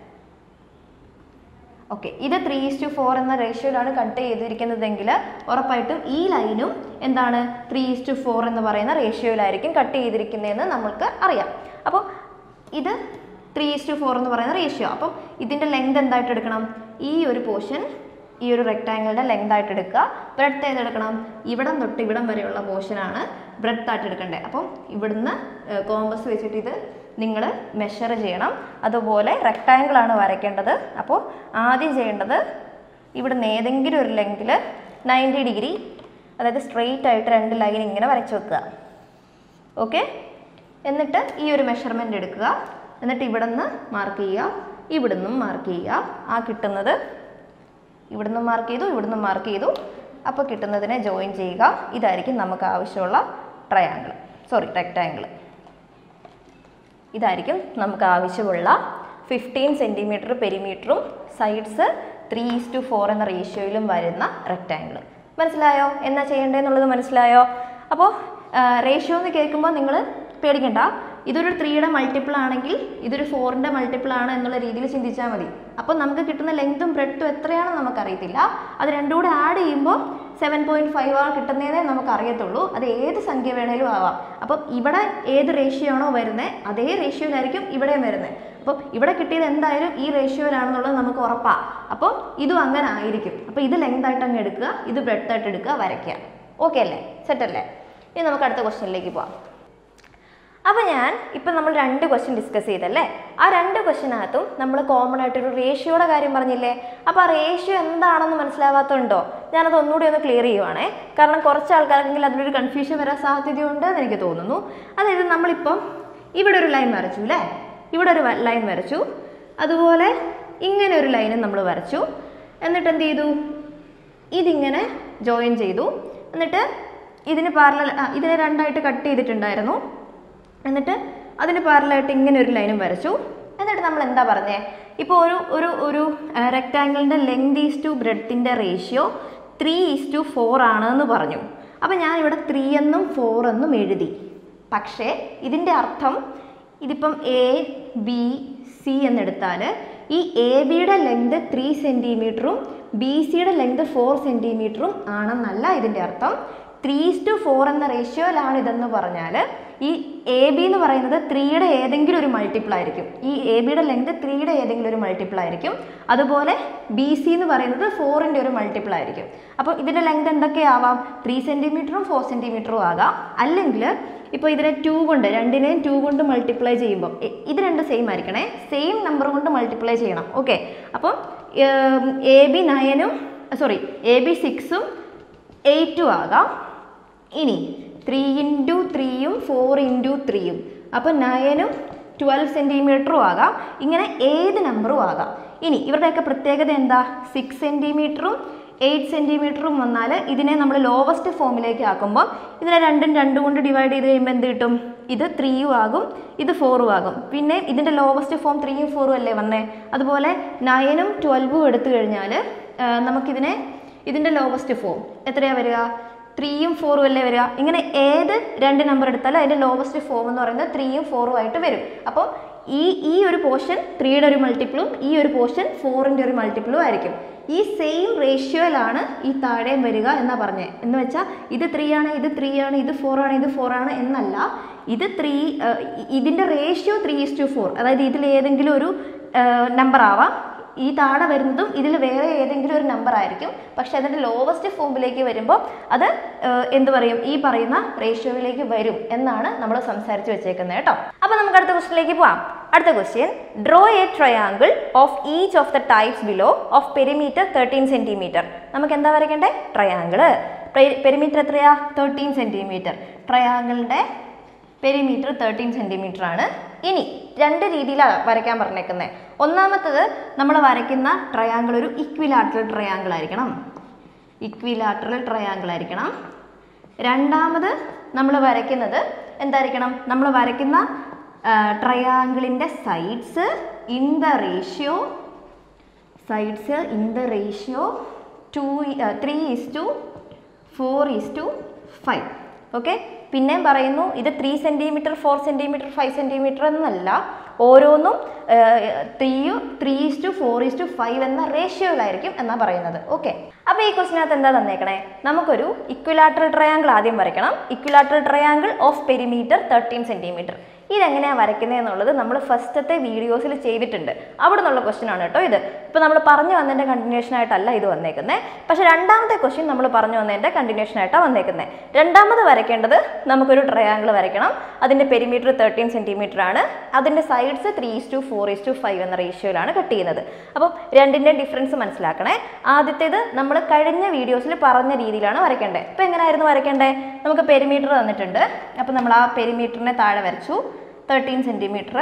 Speaker 1: ഓക്കെ ഇത് ത്രീ ഈസ് ടു ഫോർ എന്ന റേഷ്യോയിലാണ് കട്ട് ചെയ്തിരിക്കുന്നതെങ്കിൽ ഉറപ്പായിട്ടും ഈ ലൈനും എന്താണ് ത്രീ ഈസ് ടു ഫോർ എന്ന് പറയുന്ന റേഷ്യോയിലായിരിക്കും കട്ട് ചെയ്തിരിക്കുന്നതെന്ന് നമ്മൾക്ക് അറിയാം അപ്പോൾ ഇത് ത്രീ ഈസ് ടു ഫോർ എന്ന് പറയുന്ന റേഷ്യോ അപ്പം ഇതിൻ്റെ ലെങ്ത് എന്തായിട്ട് എടുക്കണം ഈ ഒരു പോർഷൻ ഈ ഒരു റെക്ടാങ്കിളിൻ്റെ ലെങ്ത് ആയിട്ട് എടുക്കുക ബ്രെഡ്ത്ത് ഏതെടുക്കണം ഇവിടം തൊട്ട് ഇവിടം വരെയുള്ള പോർഷനാണ് ബ്രെഡ്ത്ത് ആയിട്ട് എടുക്കേണ്ടത് അപ്പം ഇവിടുന്ന് കോമ്പസ് വെച്ചിട്ട് ഇത് നിങ്ങൾ മെഷർ ചെയ്യണം അതുപോലെ റെക്ടാങ്കിൾ ആണ് വരയ്ക്കേണ്ടത് അപ്പോൾ ആദ്യം ചെയ്യേണ്ടത് ഇവിടുന്ന് ഏതെങ്കിലും ഒരു ലെങ്കിൽ നയൻറ്റി ഡിഗ്രി അതായത് സ്ട്രെയിറ്റ് ആയിട്ട് രണ്ട് ലൈൻ ഇങ്ങനെ വരച്ച് വെക്കുക ഓക്കെ എന്നിട്ട് ഈ ഒരു മെഷർമെൻ്റ് എടുക്കുക എന്നിട്ട് ഇവിടുന്ന് മാർക്ക് ചെയ്യുക ഇവിടുന്നും മാർക്ക് ചെയ്യുക ആ കിട്ടുന്നത് ഇവിടുന്ന് മാർക്ക് ചെയ്തു ഇവിടുന്ന് മാർക്ക് ചെയ്തു അപ്പോൾ കിട്ടുന്നതിനെ ജോയിൻ ചെയ്യുക ഇതായിരിക്കും നമുക്ക് ആവശ്യമുള്ള ട്രയാങ്കിൾ സോറി റെക്റ്റാങ്കിൾ ഇതായിരിക്കും നമുക്ക് ആവശ്യമുള്ള ഫിഫ്റ്റീൻ സെൻറ്റിമീറ്റർ പെരിമീറ്ററും sides three is to four എന്ന റേഷ്യോയിലും വരുന്ന റെക്റ്റാങ്കിൾ മനസ്സിലായോ എന്നാ ചെയ്യേണ്ടതെന്നുള്ളത് മനസ്സിലായോ അപ്പോൾ റേഷ്യോ എന്ന് കേൾക്കുമ്പോൾ നിങ്ങൾ പേടിക്കണ്ട ഇതൊരു ത്രീയുടെ മൾട്ടിപ്പിൾ ആണെങ്കിൽ ഇതൊരു ഫോറിൻ്റെ മൾട്ടിപ്പിൾ ആണ് എന്നുള്ള രീതിയിൽ ചിന്തിച്ചാൽ മതി അപ്പോൾ നമുക്ക് കിട്ടുന്ന ലെങ്തും ബ്രെഡ്ത്തും എത്രയാണെന്ന് നമുക്കറിയത്തില്ല അത് രണ്ടും കൂടെ ആഡ് ചെയ്യുമ്പോൾ സെവൻ പോയിൻറ്റ് ഫൈവ് ആണ് കിട്ടുന്നതേ നമുക്ക് അറിയത്തുള്ളൂ അത് ഏത് സംഖ്യ വേണേലും ആവാം അപ്പം ഇവിടെ ഏത് റേഷ്യോ ആണോ വരുന്നത് അതേ റേഷ്യോയിലായിരിക്കും ഇവിടെയും വരുന്നത് അപ്പം ഇവിടെ കിട്ടിയത് എന്തായാലും ഈ റേഷ്യോയിലാണെന്നുള്ളത് നമുക്ക് ഉറപ്പാണ് അപ്പോൾ ഇതും അങ്ങനെ ആയിരിക്കും അപ്പോൾ ഇത് ലെങ്ത് ആയിട്ട് അങ്ങ് എടുക്കുക ഇത് ബ്രെഡ്ത്ത് ആയിട്ട് എടുക്കുക വരയ്ക്കുക ഓക്കെ അല്ലേ സെറ്റ് അല്ലേ ഇനി നമുക്ക് അടുത്ത ക്വസ്റ്റ്യനിലേക്ക് പോവാം അപ്പോൾ ഞാൻ ഇപ്പം നമ്മൾ രണ്ട് ക്വസ്റ്റ്യൻ ഡിസ്കസ് ചെയ്തല്ലേ ആ രണ്ട് ക്വസ്റ്റ്യനകത്തും നമ്മൾ കോമൺ ആയിട്ടൊരു റേഷ്യോയുടെ കാര്യം പറഞ്ഞില്ലേ അപ്പോൾ ആ റേഷ്യോ എന്താണെന്ന് മനസ്സിലാവാത്തതുണ്ടോ ഞാനത് ഒന്നുകൂടി ഒന്ന് ക്ലിയർ ചെയ്യുവാണേ കാരണം കുറച്ച് ആൾക്കാർക്കെങ്കിലും അതിലൊരു കൺഫ്യൂഷൻ വരാൻ സാധ്യതയുണ്ട് എന്ന് എനിക്ക് തോന്നുന്നു അതായത് നമ്മളിപ്പം ഇവിടെ ഒരു ലൈൻ വരച്ചു അല്ലേ ഇവിടെ ഒരു ലൈൻ വരച്ചു അതുപോലെ ഇങ്ങനെ ഒരു ലൈനും നമ്മൾ വരച്ചു എന്നിട്ട് എന്ത് ചെയ്തു ഇതിങ്ങനെ ജോയിൻ ചെയ്തു എന്നിട്ട് ഇതിന് പാരലൽ ഇതിനെ രണ്ടായിട്ട് കട്ട് ചെയ്തിട്ടുണ്ടായിരുന്നു എന്നിട്ട് അതിന് പാരലായിട്ട് ഇങ്ങനെ ഒരു ലൈനും വരച്ചു എന്നിട്ട് നമ്മൾ എന്താ പറഞ്ഞേ ഇപ്പോൾ ഒരു ഒരു ഒരു റെക്റ്റാങ്കിളിൻ്റെ ലെങ്ത് ഈസ് ടു ബ്രെഡത്തിൻ്റെ ratio three is to four ആണെന്ന് പറഞ്ഞു അപ്പോൾ ഞാൻ ഇവിടെ ത്രീ എന്നും ഫോർ എന്നും എഴുതി പക്ഷേ ഇതിൻ്റെ അർത്ഥം ഇതിപ്പം എ ബി സി എന്നെടുത്താൽ ഈ എ ബിയുടെ ലെങ്ത് ത്രീ സെൻറ്റിമീറ്ററും ബി സിയുടെ ലെങ്ത് ഫോർ സെൻറ്റിമീറ്ററും ആണെന്നല്ല ഇതിൻ്റെ അർത്ഥം ത്രീ ടു ഫോർ എന്ന റേഷ്യോയിലാണ് ഇതെന്ന് പറഞ്ഞാൽ ഈ എ ബി എന്ന് പറയുന്നത് ത്രീയുടെ ഏതെങ്കിലും ഒരു മൾട്ടിപ്പിൾ ആയിരിക്കും ഈ എ ബിയുടെ ലെങ്ത് ത്രീയുടെ ഏതെങ്കിലും ഒരു മൾട്ടിപ്പിൾ ആയിരിക്കും അതുപോലെ ബി സി എന്ന് പറയുന്നത് ഫോറിൻ്റെ ഒരു മൾട്ടിപ്പിൾ ആയിരിക്കും അപ്പോൾ ഇതിൻ്റെ ലെങ്ത് എന്തൊക്കെയാവാം ത്രീ സെൻറ്റിമീറ്ററും ഫോർ സെൻറ്റിമീറ്ററും ആകാം അല്ലെങ്കിൽ ഇപ്പോൾ ഇതിനെ ടു കൊണ്ട് രണ്ടിനെയും ടു കൊണ്ട് മൾട്ടിപ്ലൈ ചെയ്യുമ്പോൾ ഇ- ഇത് രണ്ട് സെയിം ആയിരിക്കണേ സെയിം നമ്പർ കൊണ്ട് മൾട്ടിപ്ലൈ ചെയ്യണം ഓക്കെ അപ്പം എ ബി നയനും സോറി എ ബി സിക്സും എയ്റ്റും ആകാം ഇനി ത്രീ ഇൻറ്റു ത്രീയും ഫോർ ഇൻറ്റു ത്രീയും അപ്പോൾ നയനും ട്വൽവ് സെൻറ്റിമീറ്ററും ആകാം ഇങ്ങനെ ഏത് നമ്പറും ആകാം ഇനി ഇവരുടെയൊക്കെ പ്രത്യേകത എന്താ സിക്സ് സെൻറ്റിമീറ്ററും എയ്റ്റ് സെൻറ്റിമീറ്ററും വന്നാൽ ഇതിനെ നമ്മൾ ലോവസ്റ്റ് ഫോമിലേക്ക് ആക്കുമ്പോൾ ഇതിനെ രണ്ടും രണ്ടും കൊണ്ട് ഡിവൈഡ് ചെയ്ത് കഴിയുമ്പോൾ എന്ത് കിട്ടും ഇത് ത്രീയും ആകും ഇത് ഫോറും ആകും പിന്നെ ഇതിൻ്റെ ലോവസ്റ്റ് ഫോം ത്രീയും ഫോറും അല്ലേ വന്നേ അതുപോലെ നയനും ട്വൽവും എടുത്തു കഴിഞ്ഞാൽ നമുക്കിതിനെ ഇതിൻ്റെ ലോവസ്റ്റ് ഫോം എത്രയാണ് വരിക ത്രീയും ഫോറും അല്ലേ വരിക ഇങ്ങനെ ഏത് രണ്ട് നമ്പർ എടുത്താലും അതിൻ്റെ ലോവസ്റ്റ് ഫോം എന്ന് പറയുന്നത് ത്രീയും ഫോറും ആയിട്ട് വരും അപ്പോൾ ഈ ഈ ഒരു പോർഷൻ ത്രീയുടെ ഒരു മൾട്ടിപ്പിളും ഈ ഒരു പോർഷൻ ഫോറിൻ്റെ ഒരു മൾട്ടിപ്പിളും ആയിരിക്കും ഈ സെയിം റേഷ്യോയിലാണ് ഈ താഴെയും വരിക എന്നാ പറഞ്ഞത് എന്ന് വെച്ചാൽ ഇത് ത്രീ ആണ് ഇത് ത്രീ ആണ് ഇത് ഫോർ ആണ് ഇത് ഫോർ ആണ് എന്നല്ല ഇത് ത്രീ ഇതിൻ്റെ ratio three is to four അതായത് ഇതിൽ ഏതെങ്കിലും ഒരു നമ്പർ ആവാം ഈ താഴെ വരുന്നതും ഇതിൽ വേറെ ഏതെങ്കിലും ഒരു നമ്പർ ആയിരിക്കും പക്ഷെ അതിൻ്റെ ലോവസ്റ്റ് ഫോമിലേക്ക് വരുമ്പോൾ അത് ഏഹ്, എന്ത് പറയും ഈ പറയുന്ന റേഷ്യോയിലേക്ക് വരും എന്നാണ് നമ്മൾ സംസാരിച്ച് വെച്ചേക്കുന്നത് കേട്ടോ അപ്പോൾ നമുക്ക് അടുത്ത ക്വസ്റ്റിലേക്ക് പോവാം അടുത്ത question draw a triangle of each of the types below of perimeter thirteen centimetre നമുക്ക് എന്താ വരയ്ക്കണ്ടേ ട്രയാങ്കിള് പെരിമീറ്റർ എത്രയാ തേർട്ടീൻ സെൻറ്റിമീറ്റർ ട്രയാങ്കിളിൻ്റെ പെരിമീറ്റർ തേർട്ടീൻ സെൻറ്റിമീറ്റർ ആണ് ഇനി രണ്ട് രീതിയിലാണ് വരയ്ക്കാൻ പറഞ്ഞേക്കുന്നത് ഒന്നാമത്തത് നമ്മൾ വരയ്ക്കുന്ന ട്രയാങ്കിൾ ഒരു ഇക്വിലാറ്ററൽ ട്രയാങ്കിൾ ആയിരിക്കണം ഇക്വിലാറ്ററൽ ട്രയാങ്കിൾ ആയിരിക്കണം രണ്ടാമത് നമ്മൾ വരയ്ക്കുന്നത് എന്തായിരിക്കണം നമ്മൾ വരയ്ക്കുന്ന ട്രയാങ്കിളിൻ്റെ sides in the ratio sides in the ratio to three is to four is to five okay പിന്നെയും പറയുന്നു ഇത് three centimetre four centimetre five centimetre എന്നല്ല ഓരോന്നും three three is to four is to five എന്ന റേഷ്യോയിലായിരിക്കും എന്നാണ് പറയുന്നത് okay അപ്പോൾ ഈ ക്വസ്റ്റിനകത്ത് എന്താ തന്നേക്കണേ നമുക്കൊരു ഇക്വിലാറ്ററൽ ട്രയാങ്കിൾ ആദ്യം വരയ്ക്കണം equilateral triangle of perimeter thirteen centimetre ഇതെങ്ങനെയാണ് വരയ്ക്കുന്നത് എന്നുള്ളത് നമ്മൾ ഫസ്റ്റത്തെ വീഡിയോസിൽ ചെയ്തിട്ടുണ്ട് അവിടെ നിന്നുള്ള ക്വസ്റ്റ്യൻ ആണ് കേട്ടോ ഇത് ഇപ്പോൾ നമ്മൾ പറഞ്ഞു വന്നതിൻ്റെ കണ്ടിന്യൂഷൻ ആയിട്ടല്ല ഇത് വന്നേക്കുന്നത് പക്ഷേ രണ്ടാമത്തെ ക്വസ്റ്റ്യൻ നമ്മൾ പറഞ്ഞു വന്നതിൻ്റെ കണ്ടിന്യൂഷൻ ആയിട്ടാണ് വന്നേക്കുന്നത് രണ്ടാമത് വരയ്ക്കേണ്ടത് നമുക്കൊരു ട്രയാങ്കിൾ വരയ്ക്കണം അതിൻ്റെ പെരിമീറ്റർ തേർട്ടീൻ സെൻറ്റിമീറ്റർ ആണ് അതിൻ്റെ sides three is to four is to five എന്ന റേഷ്യോയിലാണ് കട്ട് ചെയ്യുന്നത് അപ്പം രണ്ടിൻ്റെ ഡിഫറൻസ് മനസ്സിലാക്കണേ ആദ്യത്തേത് നമ്മൾ കഴിഞ്ഞ വീഡിയോസിൽ പറഞ്ഞ രീതിയിലാണ് വരയ്ക്കേണ്ടത് ഇപ്പോൾ എങ്ങനെയായിരുന്നു വരയ്ക്കേണ്ടത് നമുക്ക് പെരിമീറ്റർ തന്നിട്ടുണ്ട് അപ്പോൾ നമ്മൾ ആ പെരിമീറ്ററിനെ താഴെ വരച്ചു തേർട്ടീൻ സെൻറ്റിമീറ്റർ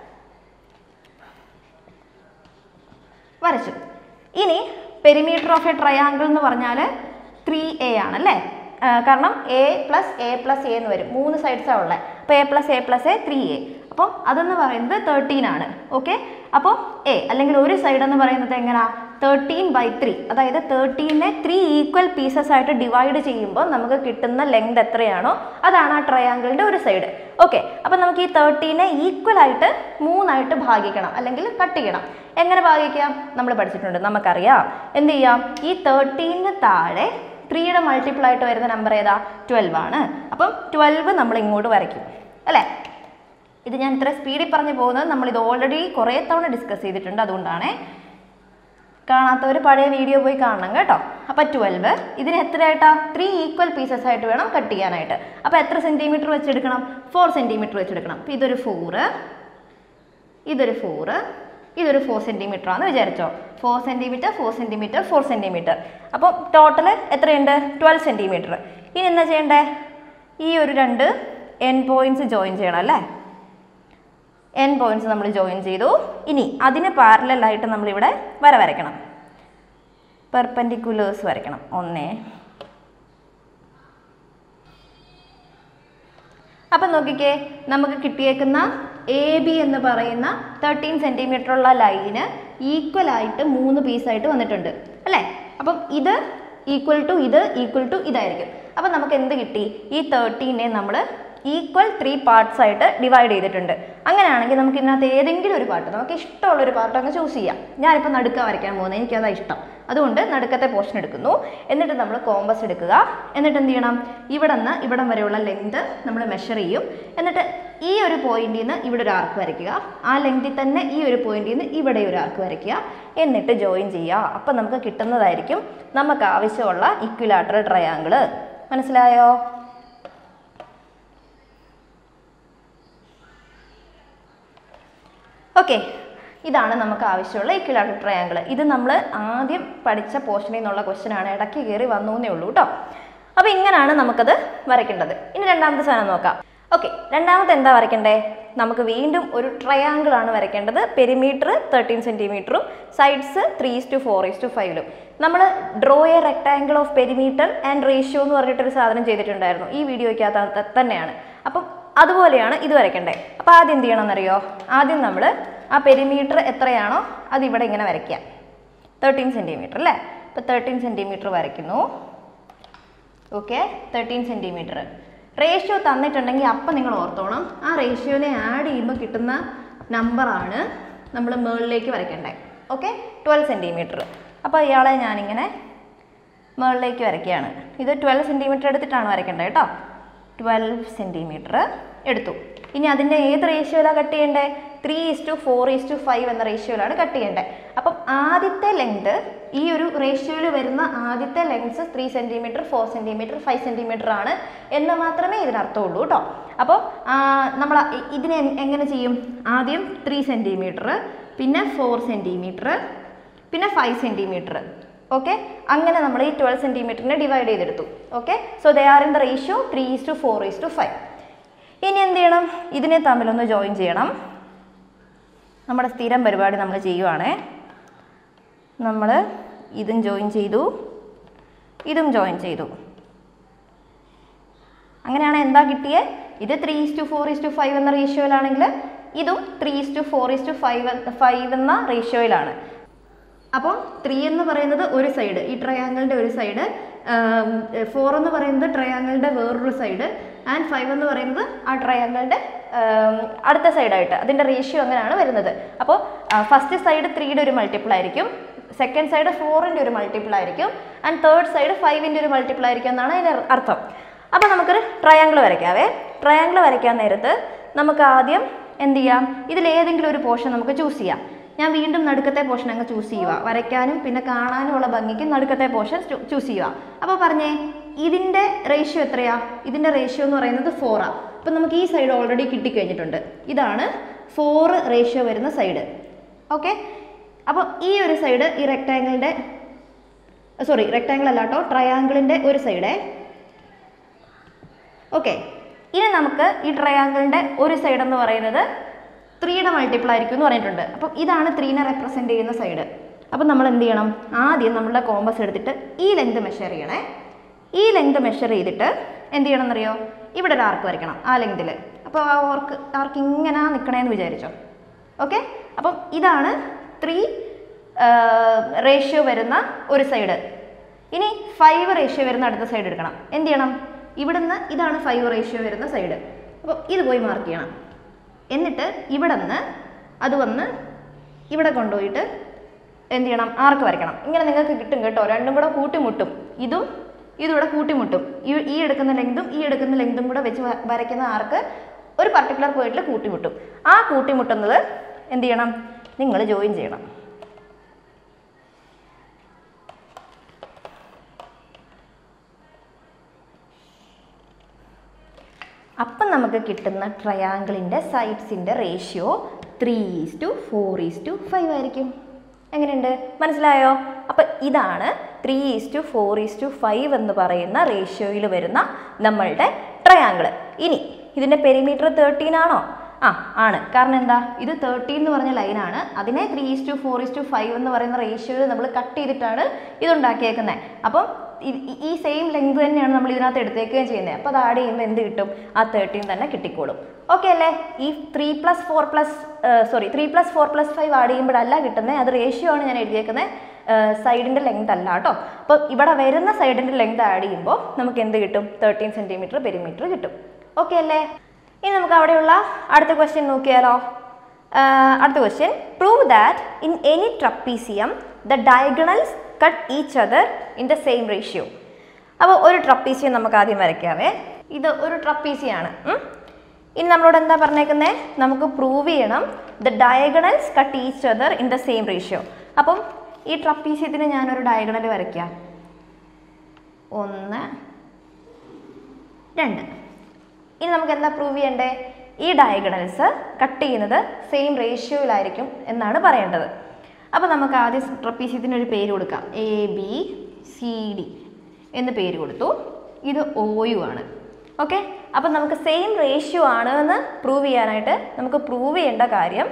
Speaker 1: വരച്ചു ഇനി പെരിമീറ്റർ ഓഫ് എ ട്രയാങ്കിൾ എന്ന് പറഞ്ഞാൽ ത്രീ എ ആണല്ലേ ആ, കാരണം A plus A plus A എന്ന് വരും മൂന്ന് സൈഡ്സാണ് ഉള്ളത് അപ്പോൾ A plus A plus A three A അപ്പം അതെന്ന് പറയുന്നത് തേർട്ടീൻ ആണ് ഓക്കെ അപ്പോൾ എ അല്ലെങ്കിൽ ഒരു സൈഡ് എന്ന് പറയുന്നത് എങ്ങനെയാ തേർട്ടീൻ ബൈ ത്രീ അതായത് തേർട്ടീനെ ത്രീ ഈക്വൽ പീസസ് ആയിട്ട് ഡിവൈഡ് ചെയ്യുമ്പോൾ നമുക്ക് കിട്ടുന്ന ലെങ്ത് എത്രയാണോ അതാണ് ആ ട്രയാങ്കിളിൻ്റെ ഒരു സൈഡ് ഓക്കെ അപ്പം നമുക്ക് ഈ തേർട്ടീനെ ഈക്വൽ ആയിട്ട് മൂന്നായിട്ട് ഭാഗിക്കണം അല്ലെങ്കിൽ കട്ട് ചെയ്യണം എങ്ങനെ ഭാഗിക്കാം നമ്മൾ പഠിച്ചിട്ടുണ്ട് നമുക്കറിയാം എന്ത് ചെയ്യാം ഈ തേർട്ടീന് താഴെ ത്രീയുടെ മൾട്ടിപ്പിൾ ആയിട്ട് വരുന്ന നമ്പർ ഏതാ ട്വൽവ് ആണ് അപ്പം ട്വൽവ് നമ്മൾ ഇങ്ങോട്ട് വരയ്ക്കും അല്ലേ ഇത് ഞാൻ ഇത്ര സ്പീഡിൽ പറഞ്ഞു പോകുന്നത് നമ്മൾ ഇത് ഓൾറെഡി കുറേ തവണ ഡിസ്കസ് ചെയ്തിട്ടുണ്ട് അതുകൊണ്ടാണേ കാണാത്തവർ പഴയ വീഡിയോ പോയി കാണണം കേട്ടോ അപ്പോൾ ട്വൽവ് ഇതിന് എത്രയായിട്ടാ ത്രീ ഈക്വൽ പീസസ് ആയിട്ട് വേണം കട്ട് ചെയ്യാനായിട്ട് അപ്പോൾ എത്ര സെൻറ്റിമീറ്റർ വെച്ചെടുക്കണം ഫോർ സെൻറ്റിമീറ്റർ വെച്ചെടുക്കണം അപ്പോൾ ഇതൊരു ഫോറ് ഇതൊരു ഫോറ് ഇതൊരു ഫോർ സെൻറ്റിമീറ്റർ ആണെന്ന് വിചാരിച്ചോ four centimetre four centimetre four centimetre അപ്പോൾ ടോട്ടൽ എത്രയുണ്ട് ട്വൽവ് സെൻറ്റിമീറ്റർ ഇനി എന്താ ചെയ്യണ്ടേ ഈ ഒരു രണ്ട് എൻ പോയിൻറ്റ്സ് ജോയിൻ ചെയ്യണം അല്ലേ എൻ പോയിന്റ്സ് നമ്മൾ ജോയിൻ ചെയ്തു ഇനി അതിന് പാരലായിട്ട് നമ്മളിവിടെ വര വരയ്ക്കണം പെർപെൻഡിക്കുലേഴ്സ് വരയ്ക്കണം ഒന്നേ അപ്പം നോക്കിക്കേ നമുക്ക് കിട്ടിയേക്കുന്ന എ ബി എന്ന് പറയുന്ന തേർട്ടീൻ സെൻറ്റിമീറ്റർ ഉള്ള ലൈന് ഈക്വൽ ആയിട്ട് മൂന്ന് പീസായിട്ട് വന്നിട്ടുണ്ട് അല്ലേ അപ്പം ഇത് ഈക്വൽ ടു ഇത് ഈക്വൽ ടു ഇതായിരിക്കും അപ്പം നമുക്ക് എന്ത് കിട്ടി ഈ തേർട്ടീനെ നമ്മൾ ഈക്വൽ ത്രീ പാർട്സ് ആയിട്ട് ഡിവൈഡ് ചെയ്തിട്ടുണ്ട് അങ്ങനെയാണെങ്കിൽ നമുക്ക് ഇതിനകത്ത് ഏതെങ്കിലും ഒരു പാർട്ട് നമുക്ക് ഇഷ്ടമുള്ള ഒരു പാർട്ട് അങ്ങ് ചൂസ് ചെയ്യാം ഞാനിപ്പോൾ നടുക്ക വരയ്ക്കാൻ പോകുന്നത് എനിക്കതാ ഇഷ്ടം അതുകൊണ്ട് നടുക്കത്തെ പോർഷൻ എടുക്കുന്നു എന്നിട്ട് നമ്മൾ കോമ്പസ് എടുക്കുക എന്നിട്ട് എന്ത് ചെയ്യണം ഇവിടെ നിന്ന് ഇവിടം വരെയുള്ള ലെങ്ത് നമ്മൾ മെഷർ ചെയ്യും എന്നിട്ട് ഈ ഒരു പോയിന്റിൽ നിന്ന് ഇവിടെ ഒരു ആർക്ക് വരയ്ക്കുക ആ ലെങ്തിൽ തന്നെ ഈ ഒരു പോയിന്റിൽ നിന്ന് ഇവിടെ ഒരു ആർക്ക് വരയ്ക്കുക എന്നിട്ട് ജോയിൻ ചെയ്യുക അപ്പം നമുക്ക് കിട്ടുന്നതായിരിക്കും നമുക്ക് ആവശ്യമുള്ള ഇക്വിലാറ്ററൽ ട്രയാങ്കിള് മനസ്സിലായോ ഓക്കെ ഇതാണ് നമുക്ക് ആവശ്യമുള്ള ഇക്വിലാറ്റർ ട്രയാങ്കിൾ ഇത് നമ്മൾ ആദ്യം പഠിച്ച പോർഷനിൽ നിന്നുള്ള ക്വസ്റ്റ്യൻ ആണ് ഇടയ്ക്ക് കയറി വന്നു എന്നേ ഉള്ളൂ കേട്ടോ അപ്പോൾ ഇങ്ങനെയാണ് നമുക്കത് വരയ്ക്കേണ്ടത് ഇനി രണ്ടാമത്തെ സാധനം നോക്കാം ഓക്കെ രണ്ടാമത്തെ എന്താ വരയ്ക്കണ്ടേ നമുക്ക് വീണ്ടും ഒരു ട്രയാങ്കിൾ ആണ് വരയ്ക്കേണ്ടത് പെരിമീറ്റർ തേർട്ടീൻ സെൻറ്റിമീറ്ററും sides three is to four is to ഫൈവിലും നമ്മൾ draw a rectangle of perimeter and ratio എന്ന് പറഞ്ഞിട്ടൊരു സാധനം ചെയ്തിട്ടുണ്ടായിരുന്നു ഈ വീഡിയോയ്ക്കകത്ത് തന്നെയാണ് അപ്പം അതുപോലെയാണ് ഇത് വരയ്ക്കേണ്ടത് അപ്പോൾ ആദ്യം എന്ത് ചെയ്യണമെന്നറിയോ ആദ്യം നമ്മൾ ആ പെരിമീറ്റർ എത്രയാണോ അത് ഇവിടെ ഇങ്ങനെ വരയ്ക്കുക തേർട്ടീൻ സെൻറ്റിമീറ്റർ അല്ലേ അപ്പോൾ തേർട്ടീൻ സെൻറ്റിമീറ്റർ വരയ്ക്കുന്നു ഓക്കെ തേർട്ടീൻ സെൻറ്റിമീറ്റർ റേഷ്യോ തന്നിട്ടുണ്ടെങ്കിൽ അപ്പം നിങ്ങൾ ഓർത്തോണം ആ റേഷ്യോനെ ആഡ് ചെയ്യുമ്പോൾ കിട്ടുന്ന നമ്പറാണ് നമ്മൾ മുകളിലേക്ക് വരയ്ക്കേണ്ടത് ഓക്കെ ട്വൽവ് സെൻറ്റിമീറ്റർ അപ്പോൾ ഇയാളെ ഞാനിങ്ങനെ മുകളിലേക്ക് വരയ്ക്കുകയാണ് ഇത് ട്വൽവ് സെൻറ്റിമീറ്റർ എടുത്തിട്ടാണ് വരയ്ക്കേണ്ടത് കേട്ടോ ട്വൽവ് സെൻറ്റിമീറ്റർ എടുത്തു ഇനി അതിൻ്റെ ഏത് റേഷ്യോയിലാണ് കട്ട് ചെയ്യേണ്ടത് three is to four is to five എന്ന റേഷ്യോയിലാണ് കട്ട് ചെയ്യേണ്ടത് അപ്പം ആദ്യത്തെ ലെങ്ത് ഈ ഒരു റേഷ്യോയിൽ വരുന്ന ആദ്യത്തെ lengths three centimetre four centimetre five centimetre ആണ് എന്ന് മാത്രമേ ഇതിനർത്ഥമുള്ളൂ കേട്ടോ അപ്പോൾ നമ്മൾ ഇതിനെ എ- എങ്ങനെ ചെയ്യും ആദ്യം ത്രീ സെൻറ്റിമീറ്റർ പിന്നെ ഫോർ സെൻറ്റിമീറ്റർ പിന്നെ ഫൈവ് സെൻറ്റിമീറ്റർ ഓക്കെ അങ്ങനെ നമ്മൾ ഈ ട്വൽവ് സെൻറ്റിമീറ്ററിനെ ഡിവൈഡ് ചെയ്തെടുത്തു okay so they are in the ratio three is to four is to five ഇനി എന്ത് ചെയ്യണം ഇതിനെ തമ്മിലൊന്ന് ജോയിൻ ചെയ്യണം നമ്മുടെ സ്ഥിരം പരിപാടി നമ്മൾ ചെയ്യുവാണേ നമ്മൾ ഇതും ജോയിൻ ചെയ്തു ഇതും ജോയിൻ ചെയ്തു അങ്ങനെയാണ് എന്താ കിട്ടിയേ ഇത് three is to four is to five എന്ന റേഷ്യോയിലാണെങ്കിൽ ഇതും three is to four is to five five എന്ന റേഷ്യോയിലാണ് അപ്പോൾ ത്രീ എന്ന് പറയുന്നത് ഒരു സൈഡ് ഈ ട്രയാങ്കിളിൻ്റെ ഒരു സൈഡ് ഫോർ എന്ന് പറയുന്നത് ട്രയാങ്കിളിൻ്റെ വേറൊരു സൈഡ് ആൻഡ് ഫൈവ് എന്ന് പറയുന്നത് ആ ട്രയാങ്കിളിൻ്റെ അടുത്ത സൈഡായിട്ട് അതിൻ്റെ റേഷ്യോ അങ്ങനെയാണ് വരുന്നത് അപ്പോൾ ഫസ്റ്റ് സൈഡ് ത്രീയുടെ ഒരു മൾട്ടിപ്പിൾ ആയിരിക്കും സെക്കൻഡ് സൈഡ് ഫോറിൻ്റെ ഒരു മൾട്ടിപ്പിൾ ആയിരിക്കും ആൻഡ് തേർഡ് സൈഡ് ഫൈവിൻ്റെ ഒരു മൾട്ടിപ്പിൾ ആയിരിക്കും എന്നാണ് അതിൻ്റെ അർത്ഥം അപ്പോൾ നമുക്കൊരു ട്രയാങ്കിൾ വരയ്ക്കാവേ ട്രയാങ്കിൾ വരയ്ക്കാൻ നേരത്ത് നമുക്ക് ആദ്യം എന്ത് ചെയ്യാം ഇതിലേതെങ്കിലും ഒരു പോർഷൻ നമുക്ക് ചൂസ് ചെയ്യാം ഞാൻ വീണ്ടും നടുക്കത്തെ പോർഷൻ അങ്ങ് ചൂസ് ചെയ്യുക വരയ്ക്കാനും പിന്നെ കാണാനുമുള്ള ഭംഗിക്ക് നടുക്കത്തെ പോർഷൻ ചൂസ് ചെയ്യുക അപ്പോൾ പറഞ്ഞേ ഇതിൻ്റെ റേഷ്യോ എത്രയാ ഇതിൻ്റെ റേഷ്യോ എന്ന് പറയുന്നത് ഫോറാ അപ്പം നമുക്ക് ഈ സൈഡ് ഓൾറെഡി കിട്ടിക്കഴിഞ്ഞിട്ടുണ്ട് ഇതാണ് ഫോറ് റേഷ്യോ വരുന്ന സൈഡ് ഓക്കെ അപ്പോൾ ഈ ഒരു സൈഡ് ഈ റെക്ടാങ്കിളിൻ്റെ സോറി റെക്ടാങ്കിൾ അല്ല കേട്ടോ ട്രയാങ്കിളിൻ്റെ ഒരു സൈഡേ ഓക്കെ ഇനി നമുക്ക് ഈ ട്രയാങ്കിളിൻ്റെ ഒരു സൈഡ് എന്ന് പറയുന്നത് ത്രീയുടെ മൾട്ടിപ്പിൾ ആയിരിക്കും എന്ന് പറഞ്ഞിട്ടുണ്ട് അപ്പം ഇതാണ് ത്രീനെ റെപ്രസെൻ്റ് ചെയ്യുന്ന സൈഡ് അപ്പം നമ്മൾ എന്ത് ചെയ്യണം ആദ്യം നമ്മളുടെ കോമ്പസ് എടുത്തിട്ട് ഈ ലെങ്ത് മെഷർ ചെയ്യണേ ഈ ലെങ്ത് മെഷർ ചെയ്തിട്ട് എന്ത് ചെയ്യണം എന്നറിയോ ഇവിടെ ഒരു ആർക്ക് വരയ്ക്കണം ആ ലെങ്തിൽ അപ്പോൾ ആ ഓർക്ക് ആർക്ക് ഇങ്ങനെ നിൽക്കണേന്ന് വിചാരിച്ചോ ഓക്കെ അപ്പം ഇതാണ് ത്രീ റേഷ്യോ വരുന്ന ഒരു സൈഡ് ഇനി ഫൈവ് റേഷ്യോ വരുന്ന അടുത്ത സൈഡ് എടുക്കണം എന്ത് ചെയ്യണം ഇവിടുന്ന് ഇതാണ് ഫൈവ് റേഷ്യോ വരുന്ന സൈഡ് അപ്പോൾ ഇത് പോയി മാർക്ക് ചെയ്യണം എന്നിട്ട് ഇവിടെ നിന്ന് അത് വന്ന് ഇവിടെ കൊണ്ടുപോയിട്ട് എന്ത് ചെയ്യണം ആർക്ക് വരയ്ക്കണം ഇങ്ങനെ നിങ്ങൾക്ക് കിട്ടും കേട്ടോ രണ്ടും കൂടെ കൂട്ടിമുട്ടും ഇതും ഇതും ഇവിടെ കൂട്ടിമുട്ടും ഈ ഈ എടുക്കുന്ന ലെങ്തും ഈ എടുക്കുന്ന ലെങ്തും കൂടെ വെച്ച് വ- വരയ്ക്കുന്ന ആർക്ക് ഒരു പർട്ടിക്കുലർ പോയിന്റിൽ കൂട്ടിമുട്ടും ആ കൂട്ടിമുട്ടുന്നത് എന്ത് ചെയ്യണം നിങ്ങൾ ജോയിൻ ചെയ്യണം അപ്പം നമുക്ക് കിട്ടുന്ന ട്രയാങ്കിളിൻ്റെ സൈഡ്സിൻ്റെ ratio three is to four is to five ആയിരിക്കും എങ്ങനെയുണ്ട് മനസ്സിലായോ അപ്പം ഇതാണ് three is to four is to five എന്ന് പറയുന്ന റേഷ്യോയിൽ വരുന്ന നമ്മളുടെ ട്രയാങ്കിൾ ഇനി ഇതിൻ്റെ പെരിമീറ്റർ തേർട്ടീൻ ആണോ ആ ആണ് കാരണം എന്താ ഇത് തേർട്ടീൻ എന്ന് പറഞ്ഞ ലൈനാണ് അതിനെ three is to four is to five എന്ന് പറയുന്ന റേഷ്യോയിൽ നമ്മൾ കട്ട് ചെയ്തിട്ടാണ് ഇതുണ്ടാക്കിയേക്കുന്നത് അപ്പം ഈ- ഈ- ഈ സെയിം ലെങ്ത് തന്നെയാണ് നമ്മൾ ഇതിനകത്ത് എടുത്തേക്കുകയും ചെയ്യുന്നത് അപ്പോൾ അത് ആഡ് ചെയ്യുമ്പോൾ എന്ത് കിട്ടും ആ തേർട്ടീൻ തന്നെ കിട്ടിക്കോളും ഓക്കെ അല്ലേ ഈ three plus four plus sorry three plus four plus five add ചെയ്യുമ്പോഴല്ല കിട്ടുന്നത് അത് റേഷ്യോ ആണ് ഞാൻ എഴുതിയേക്കുന്നത് സൈഡിൻ്റെ ലെങ്ത് അല്ല കേട്ടോ അപ്പോൾ ഇവിടെ വരുന്ന സൈഡിൻ്റെ ലെങ്ത് ആഡ് ചെയ്യുമ്പോൾ നമുക്ക് എന്ത് കിട്ടും തേർട്ടീൻ സെൻറ്റിമീറ്റർ പെരിമീറ്റർ കിട്ടും ഓക്കെ അല്ലേ ഇനി നമുക്ക് അവിടെയുള്ള അടുത്ത ക്വസ്റ്റ്യൻ നോക്കിയാലോ ആഹ് അടുത്ത question prove that in any trapezium the diagonals cut each other in the same ratio അപ്പോൾ ഒരു ട്രപ്പീസിയം നമുക്ക് ആദ്യം വരയ്ക്കാവേ ഇത് ഒരു ട്രപ്പീസിയാണ് ഉം. ഇനി നമ്മളോട് എന്താ പറഞ്ഞേക്കുന്നത് നമുക്ക് പ്രൂവ് ചെയ്യണം the diagonals cut each other in the same ratio അപ്പം ഈ ട്രപ്പീസിയത്തിന് ഞാനൊരു ഡയഗണൽ വരയ്ക്കാം ഒന്ന് രണ്ട് ഇനി നമുക്ക് എന്താ പ്രൂവ് ചെയ്യണ്ടേ ഈ ഡയഗണൽസ് കട്ട് ചെയ്യുന്നത് സെയിം റേഷ്യോയിലായിരിക്കും എന്നാണ് പറയേണ്ടത് അപ്പോൾ നമുക്ക് ആദ്യം ട്രപ്പീസിയത്തിന് ഒരു പേര് കൊടുക്കാം എ ബി സി ഡി എന്ന് പേര് കൊടുത്തു ഇത് ഒയു ആണ് ഓക്കെ അപ്പം നമുക്ക് സെയിം റേഷ്യോ ആണ് എന്ന് പ്രൂവ് ചെയ്യാനായിട്ട് നമുക്ക് പ്രൂവ് ചെയ്യേണ്ട കാര്യം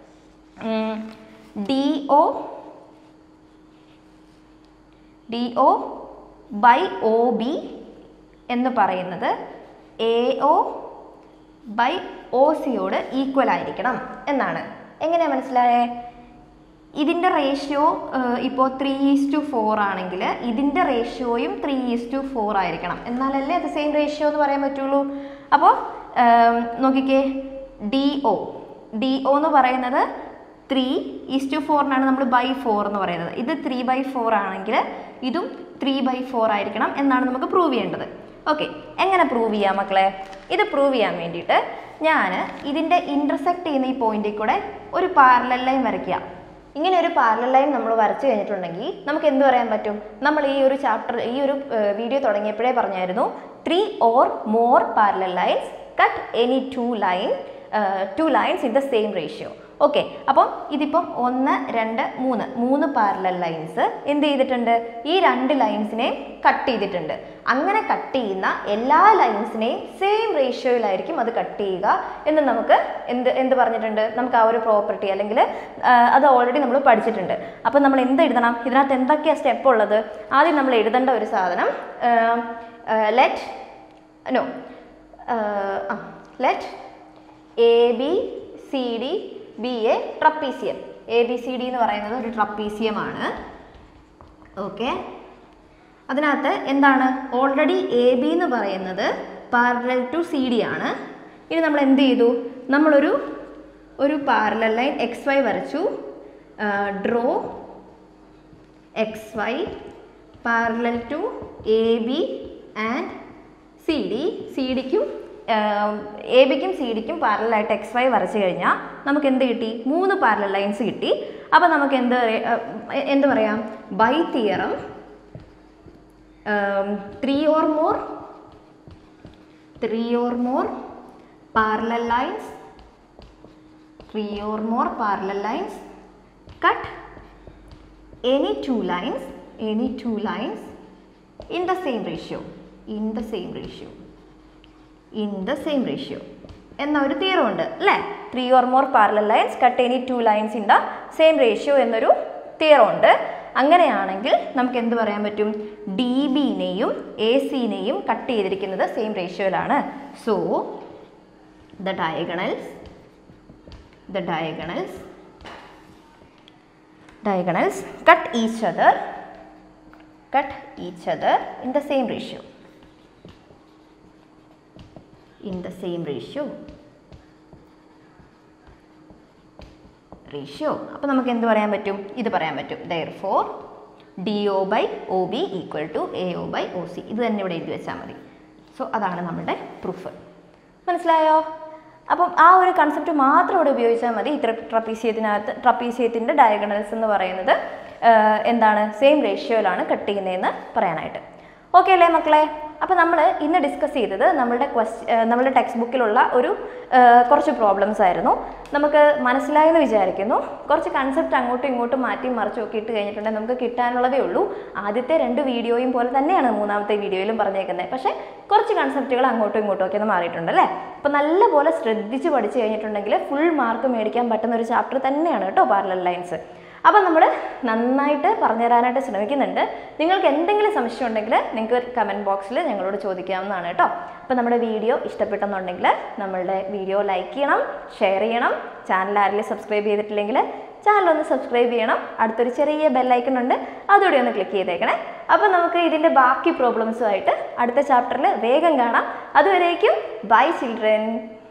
Speaker 1: D O D O by O B എന്ന് പറയുന്നത് എ ഒ ബൈ ഒ സിയോട് ഈക്വൽ ആയിരിക്കണം എന്നാണ് എങ്ങനെയാണ് മനസ്സിലായേ ഇതിൻ്റെ റേഷ്യോ ഇപ്പോൾ ത്രീ ഈസ് ടു ഫോർ ആണെങ്കിൽ ഇതിൻ്റെ റേഷ്യോയും ത്രീ ഈസ് ടു ഫോർ ആയിരിക്കണം എന്നാലല്ലേ അത് സെയിം റേഷ്യോ എന്ന് പറയാൻ പറ്റുള്ളൂ അപ്പോൾ നോക്കിക്കേ ഡി ഒ ഡി ഒ എന്ന് പറയുന്നത് ത്രീ ഈസ് ടു ഫോറിനാണ് നമ്മൾ ബൈ ഫോർ എന്ന് പറയുന്നത് ഇത് ത്രീ ബൈ ഫോർ ആണെങ്കിൽ ഇതും ത്രീ ബൈ ഫോർ ആയിരിക്കണം എന്നാണ് നമുക്ക് പ്രൂവ് ചെയ്യേണ്ടത് ഓക്കെ എങ്ങനെ പ്രൂവ് ചെയ്യാം മക്കളെ ഇത് പ്രൂവ് ചെയ്യാൻ വേണ്ടിയിട്ട് ഞാൻ ഇതിൻ്റെ ഇൻ്റർസെക്റ്റ് ചെയ്യുന്ന ഈ പോയിന്റിൽ കൂടെ ഒരു പാരലൽ ലൈൻ വരയ്ക്കുക ഇങ്ങനെ ഒരു പാരലൽ ലൈൻ നമ്മൾ വരച്ചു കഴിഞ്ഞിട്ടുണ്ടെങ്കിൽ നമുക്ക് എന്ത് പറയാൻ പറ്റും നമ്മൾ ഈ ഒരു ചാപ്റ്റർ ഈ ഒരു വീഡിയോ തുടങ്ങിയപ്പോഴേ പറഞ്ഞായിരുന്നു three or more parallel lines cut any two line two lines in the same ratio okay അപ്പം ഇതിപ്പം ഒന്ന് രണ്ട് മൂന്ന് മൂന്ന് പാരലൽ ലൈൻസ് എന്ത് ചെയ്തിട്ടുണ്ട് ഈ രണ്ട് ലൈൻസിനെ കട്ട് ചെയ്തിട്ടുണ്ട് അങ്ങനെ കട്ട് ചെയ്യുന്ന എല്ലാ ലൈൻസിനെയും സെയിം റേഷ്യോയിലായിരിക്കും അത് കട്ട് ചെയ്യുക എന്ന് നമുക്ക് എന്ത് എന്ത് പറഞ്ഞിട്ടുണ്ട് നമുക്ക് ആ ഒരു പ്രോപ്പർട്ടി അല്ലെങ്കിൽ അത് ഓൾറെഡി നമ്മൾ പഠിച്ചിട്ടുണ്ട് അപ്പം നമ്മൾ എന്ത് എഴുതണം ഇതിനകത്ത് എന്തൊക്കെയാണ് സ്റ്റെപ്പ് ഉള്ളത് ആദ്യം നമ്മൾ എഴുതേണ്ട ഒരു സാധനം let no ah let A B C D be a trapezium A B C D എന്ന് പറയുന്നത് ഒരു ട്രപ്പീസിയമാണ് ഓക്കെ അതിനകത്ത് എന്താണ് ഓൾറെഡി എ ബി എന്ന് പറയുന്നത് പാരലൽ ടു സി ഡി ആണ് ഇനി നമ്മൾ എന്ത് ചെയ്തു നമ്മളൊരു ഒരു പാരലൽ ലൈൻ എക്സ് വൈ വരച്ചു draw X Y parallel to A B and C D C ഡിക്കും എ ബിക്കും സി ഡിക്കും പാരലായിട്ട് എക്സ് വൈ വരച്ച് കഴിഞ്ഞാൽ നമുക്ക് എന്ത് കിട്ടി മൂന്ന് പാരലൽ ലൈൻസ് കിട്ടി അപ്പോൾ നമുക്ക് എന്ത് പറയ- ഏഹ് എന്ത് പറയാം by theorem three or more three or more parallel lines three or more parallel lines cut any two lines any two lines in the same ratio in the same ratio in the same ratio എന്ന ഒരു theorem ഉണ്ട് അല്ലേ three or more parallel lines cut any two lines in the same ratio എന്നൊരു theorem ഉണ്ട് അങ്ങനെയാണെങ്കിൽ നമുക്ക് എന്ത് പറയാൻ പറ്റും ഡി ബിനെയും എ സിനെയും കട്ട് ചെയ്തിരിക്കുന്നത് സെയിം റേഷ്യോയിലാണ് so the diagonals the diagonals diagonals cut each other cut each other in the same ratio in the same ratio ratio അപ്പോൾ നമുക്ക് എന്ത് പറയാൻ പറ്റും ഇത് പറയാൻ പറ്റും there four D O by O B equal to A O by O C ഇത് തന്നെ ഇവിടെ എഴുതി വെച്ചാൽ മതി സോ അതാണ് നമ്മുടെ പ്രൂഫ് മനസ്സിലായോ അപ്പം ആ ഒരു കൺസെപ്റ്റ് മാത്രം ഇവിടെ ഉപയോഗിച്ചാൽ മതി ഇത്ര ട്രപ്പീസിയത്തിനകത്ത് ട്രപ്പീസിയത്തിൻ്റെ ഡയഗണൽസ് എന്ന് പറയുന്നത് ആഹ്, എന്താണ് സെയിം റേഷ്യോയിലാണ് കട്ട് ചെയ്യുന്നതെന്ന് പറയാനായിട്ട് ഓക്കെ അല്ലേ മക്കളെ അപ്പോൾ നമ്മൾ ഇന്ന് ഡിസ്കസ് ചെയ്തത് നമ്മളുടെ ക്വസ്റ്റ് നമ്മളുടെ ടെക്സ്റ്റ് ബുക്കിലുള്ള ഒരു ആഹ്, കുറച്ച് പ്രോബ്ലംസ് ആയിരുന്നു നമുക്ക് മനസ്സിലായെന്ന് വിചാരിക്കുന്നു കുറച്ച് കൺസെപ്റ്റ് അങ്ങോട്ടും ഇങ്ങോട്ടും മാറ്റി മറിച്ച് ഒക്കെ ഇട്ട് കഴിഞ്ഞിട്ടുണ്ടെങ്കിൽ നമുക്ക് കിട്ടാനുള്ളതേ ഉള്ളൂ ആദ്യത്തെ രണ്ട് വീഡിയോയും പോലെ തന്നെയാണ് മൂന്നാമത്തെ വീഡിയോയിലും പറഞ്ഞേക്കുന്നത് പക്ഷേ കുറച്ച് കൺസെപ്റ്റുകൾ അങ്ങോട്ടും ഇങ്ങോട്ടും ഒക്കെ ഒന്ന് മാറിയിട്ടുണ്ട് അല്ലേ അപ്പോൾ നല്ലപോലെ ശ്രദ്ധിച്ച് പഠിച്ചു കഴിഞ്ഞിട്ടുണ്ടെങ്കിൽ ഫുൾ മാർക്ക് മേടിക്കാൻ പറ്റുന്ന ഒരു ചാപ്റ്റർ തന്നെയാണ് കേട്ടോ പാരലൽ ലൈൻസ് അപ്പം നമ്മൾ നന്നായിട്ട് പറഞ്ഞു തരാനായിട്ട് ശ്രമിക്കുന്നുണ്ട് നിങ്ങൾക്ക് എന്തെങ്കിലും സംശയം ഉണ്ടെങ്കിൽ നിങ്ങൾക്ക് കമൻറ്റ് ബോക്സിൽ ഞങ്ങളോട് ചോദിക്കാവുന്നതാണ് കേട്ടോ അപ്പോൾ നമ്മുടെ വീഡിയോ ഇഷ്ടപ്പെട്ടെന്നുണ്ടെങ്കിൽ നമ്മളുടെ വീഡിയോ ലൈക്ക് ചെയ്യണം ഷെയർ ചെയ്യണം ചാനൽ ആരെങ്കിലും സബ്സ്ക്രൈബ് ചെയ്തിട്ടില്ലെങ്കിൽ ചാനൽ ഒന്ന് സബ്സ്ക്രൈബ് ചെയ്യണം അടുത്തൊരു ചെറിയ ബെല്ലൈക്കൺ ഉണ്ട് അതുകൂടി ഒന്ന് ക്ലിക്ക് ചെയ്തേക്കണേ അപ്പോൾ നമുക്ക് ഇതിൻ്റെ ബാക്കി പ്രോബ്ലംസുമായിട്ട് അടുത്ത ചാപ്റ്ററിൽ വേഗം കാണാം അതുവരേക്കും ബൈ ചിൽഡ്രൻ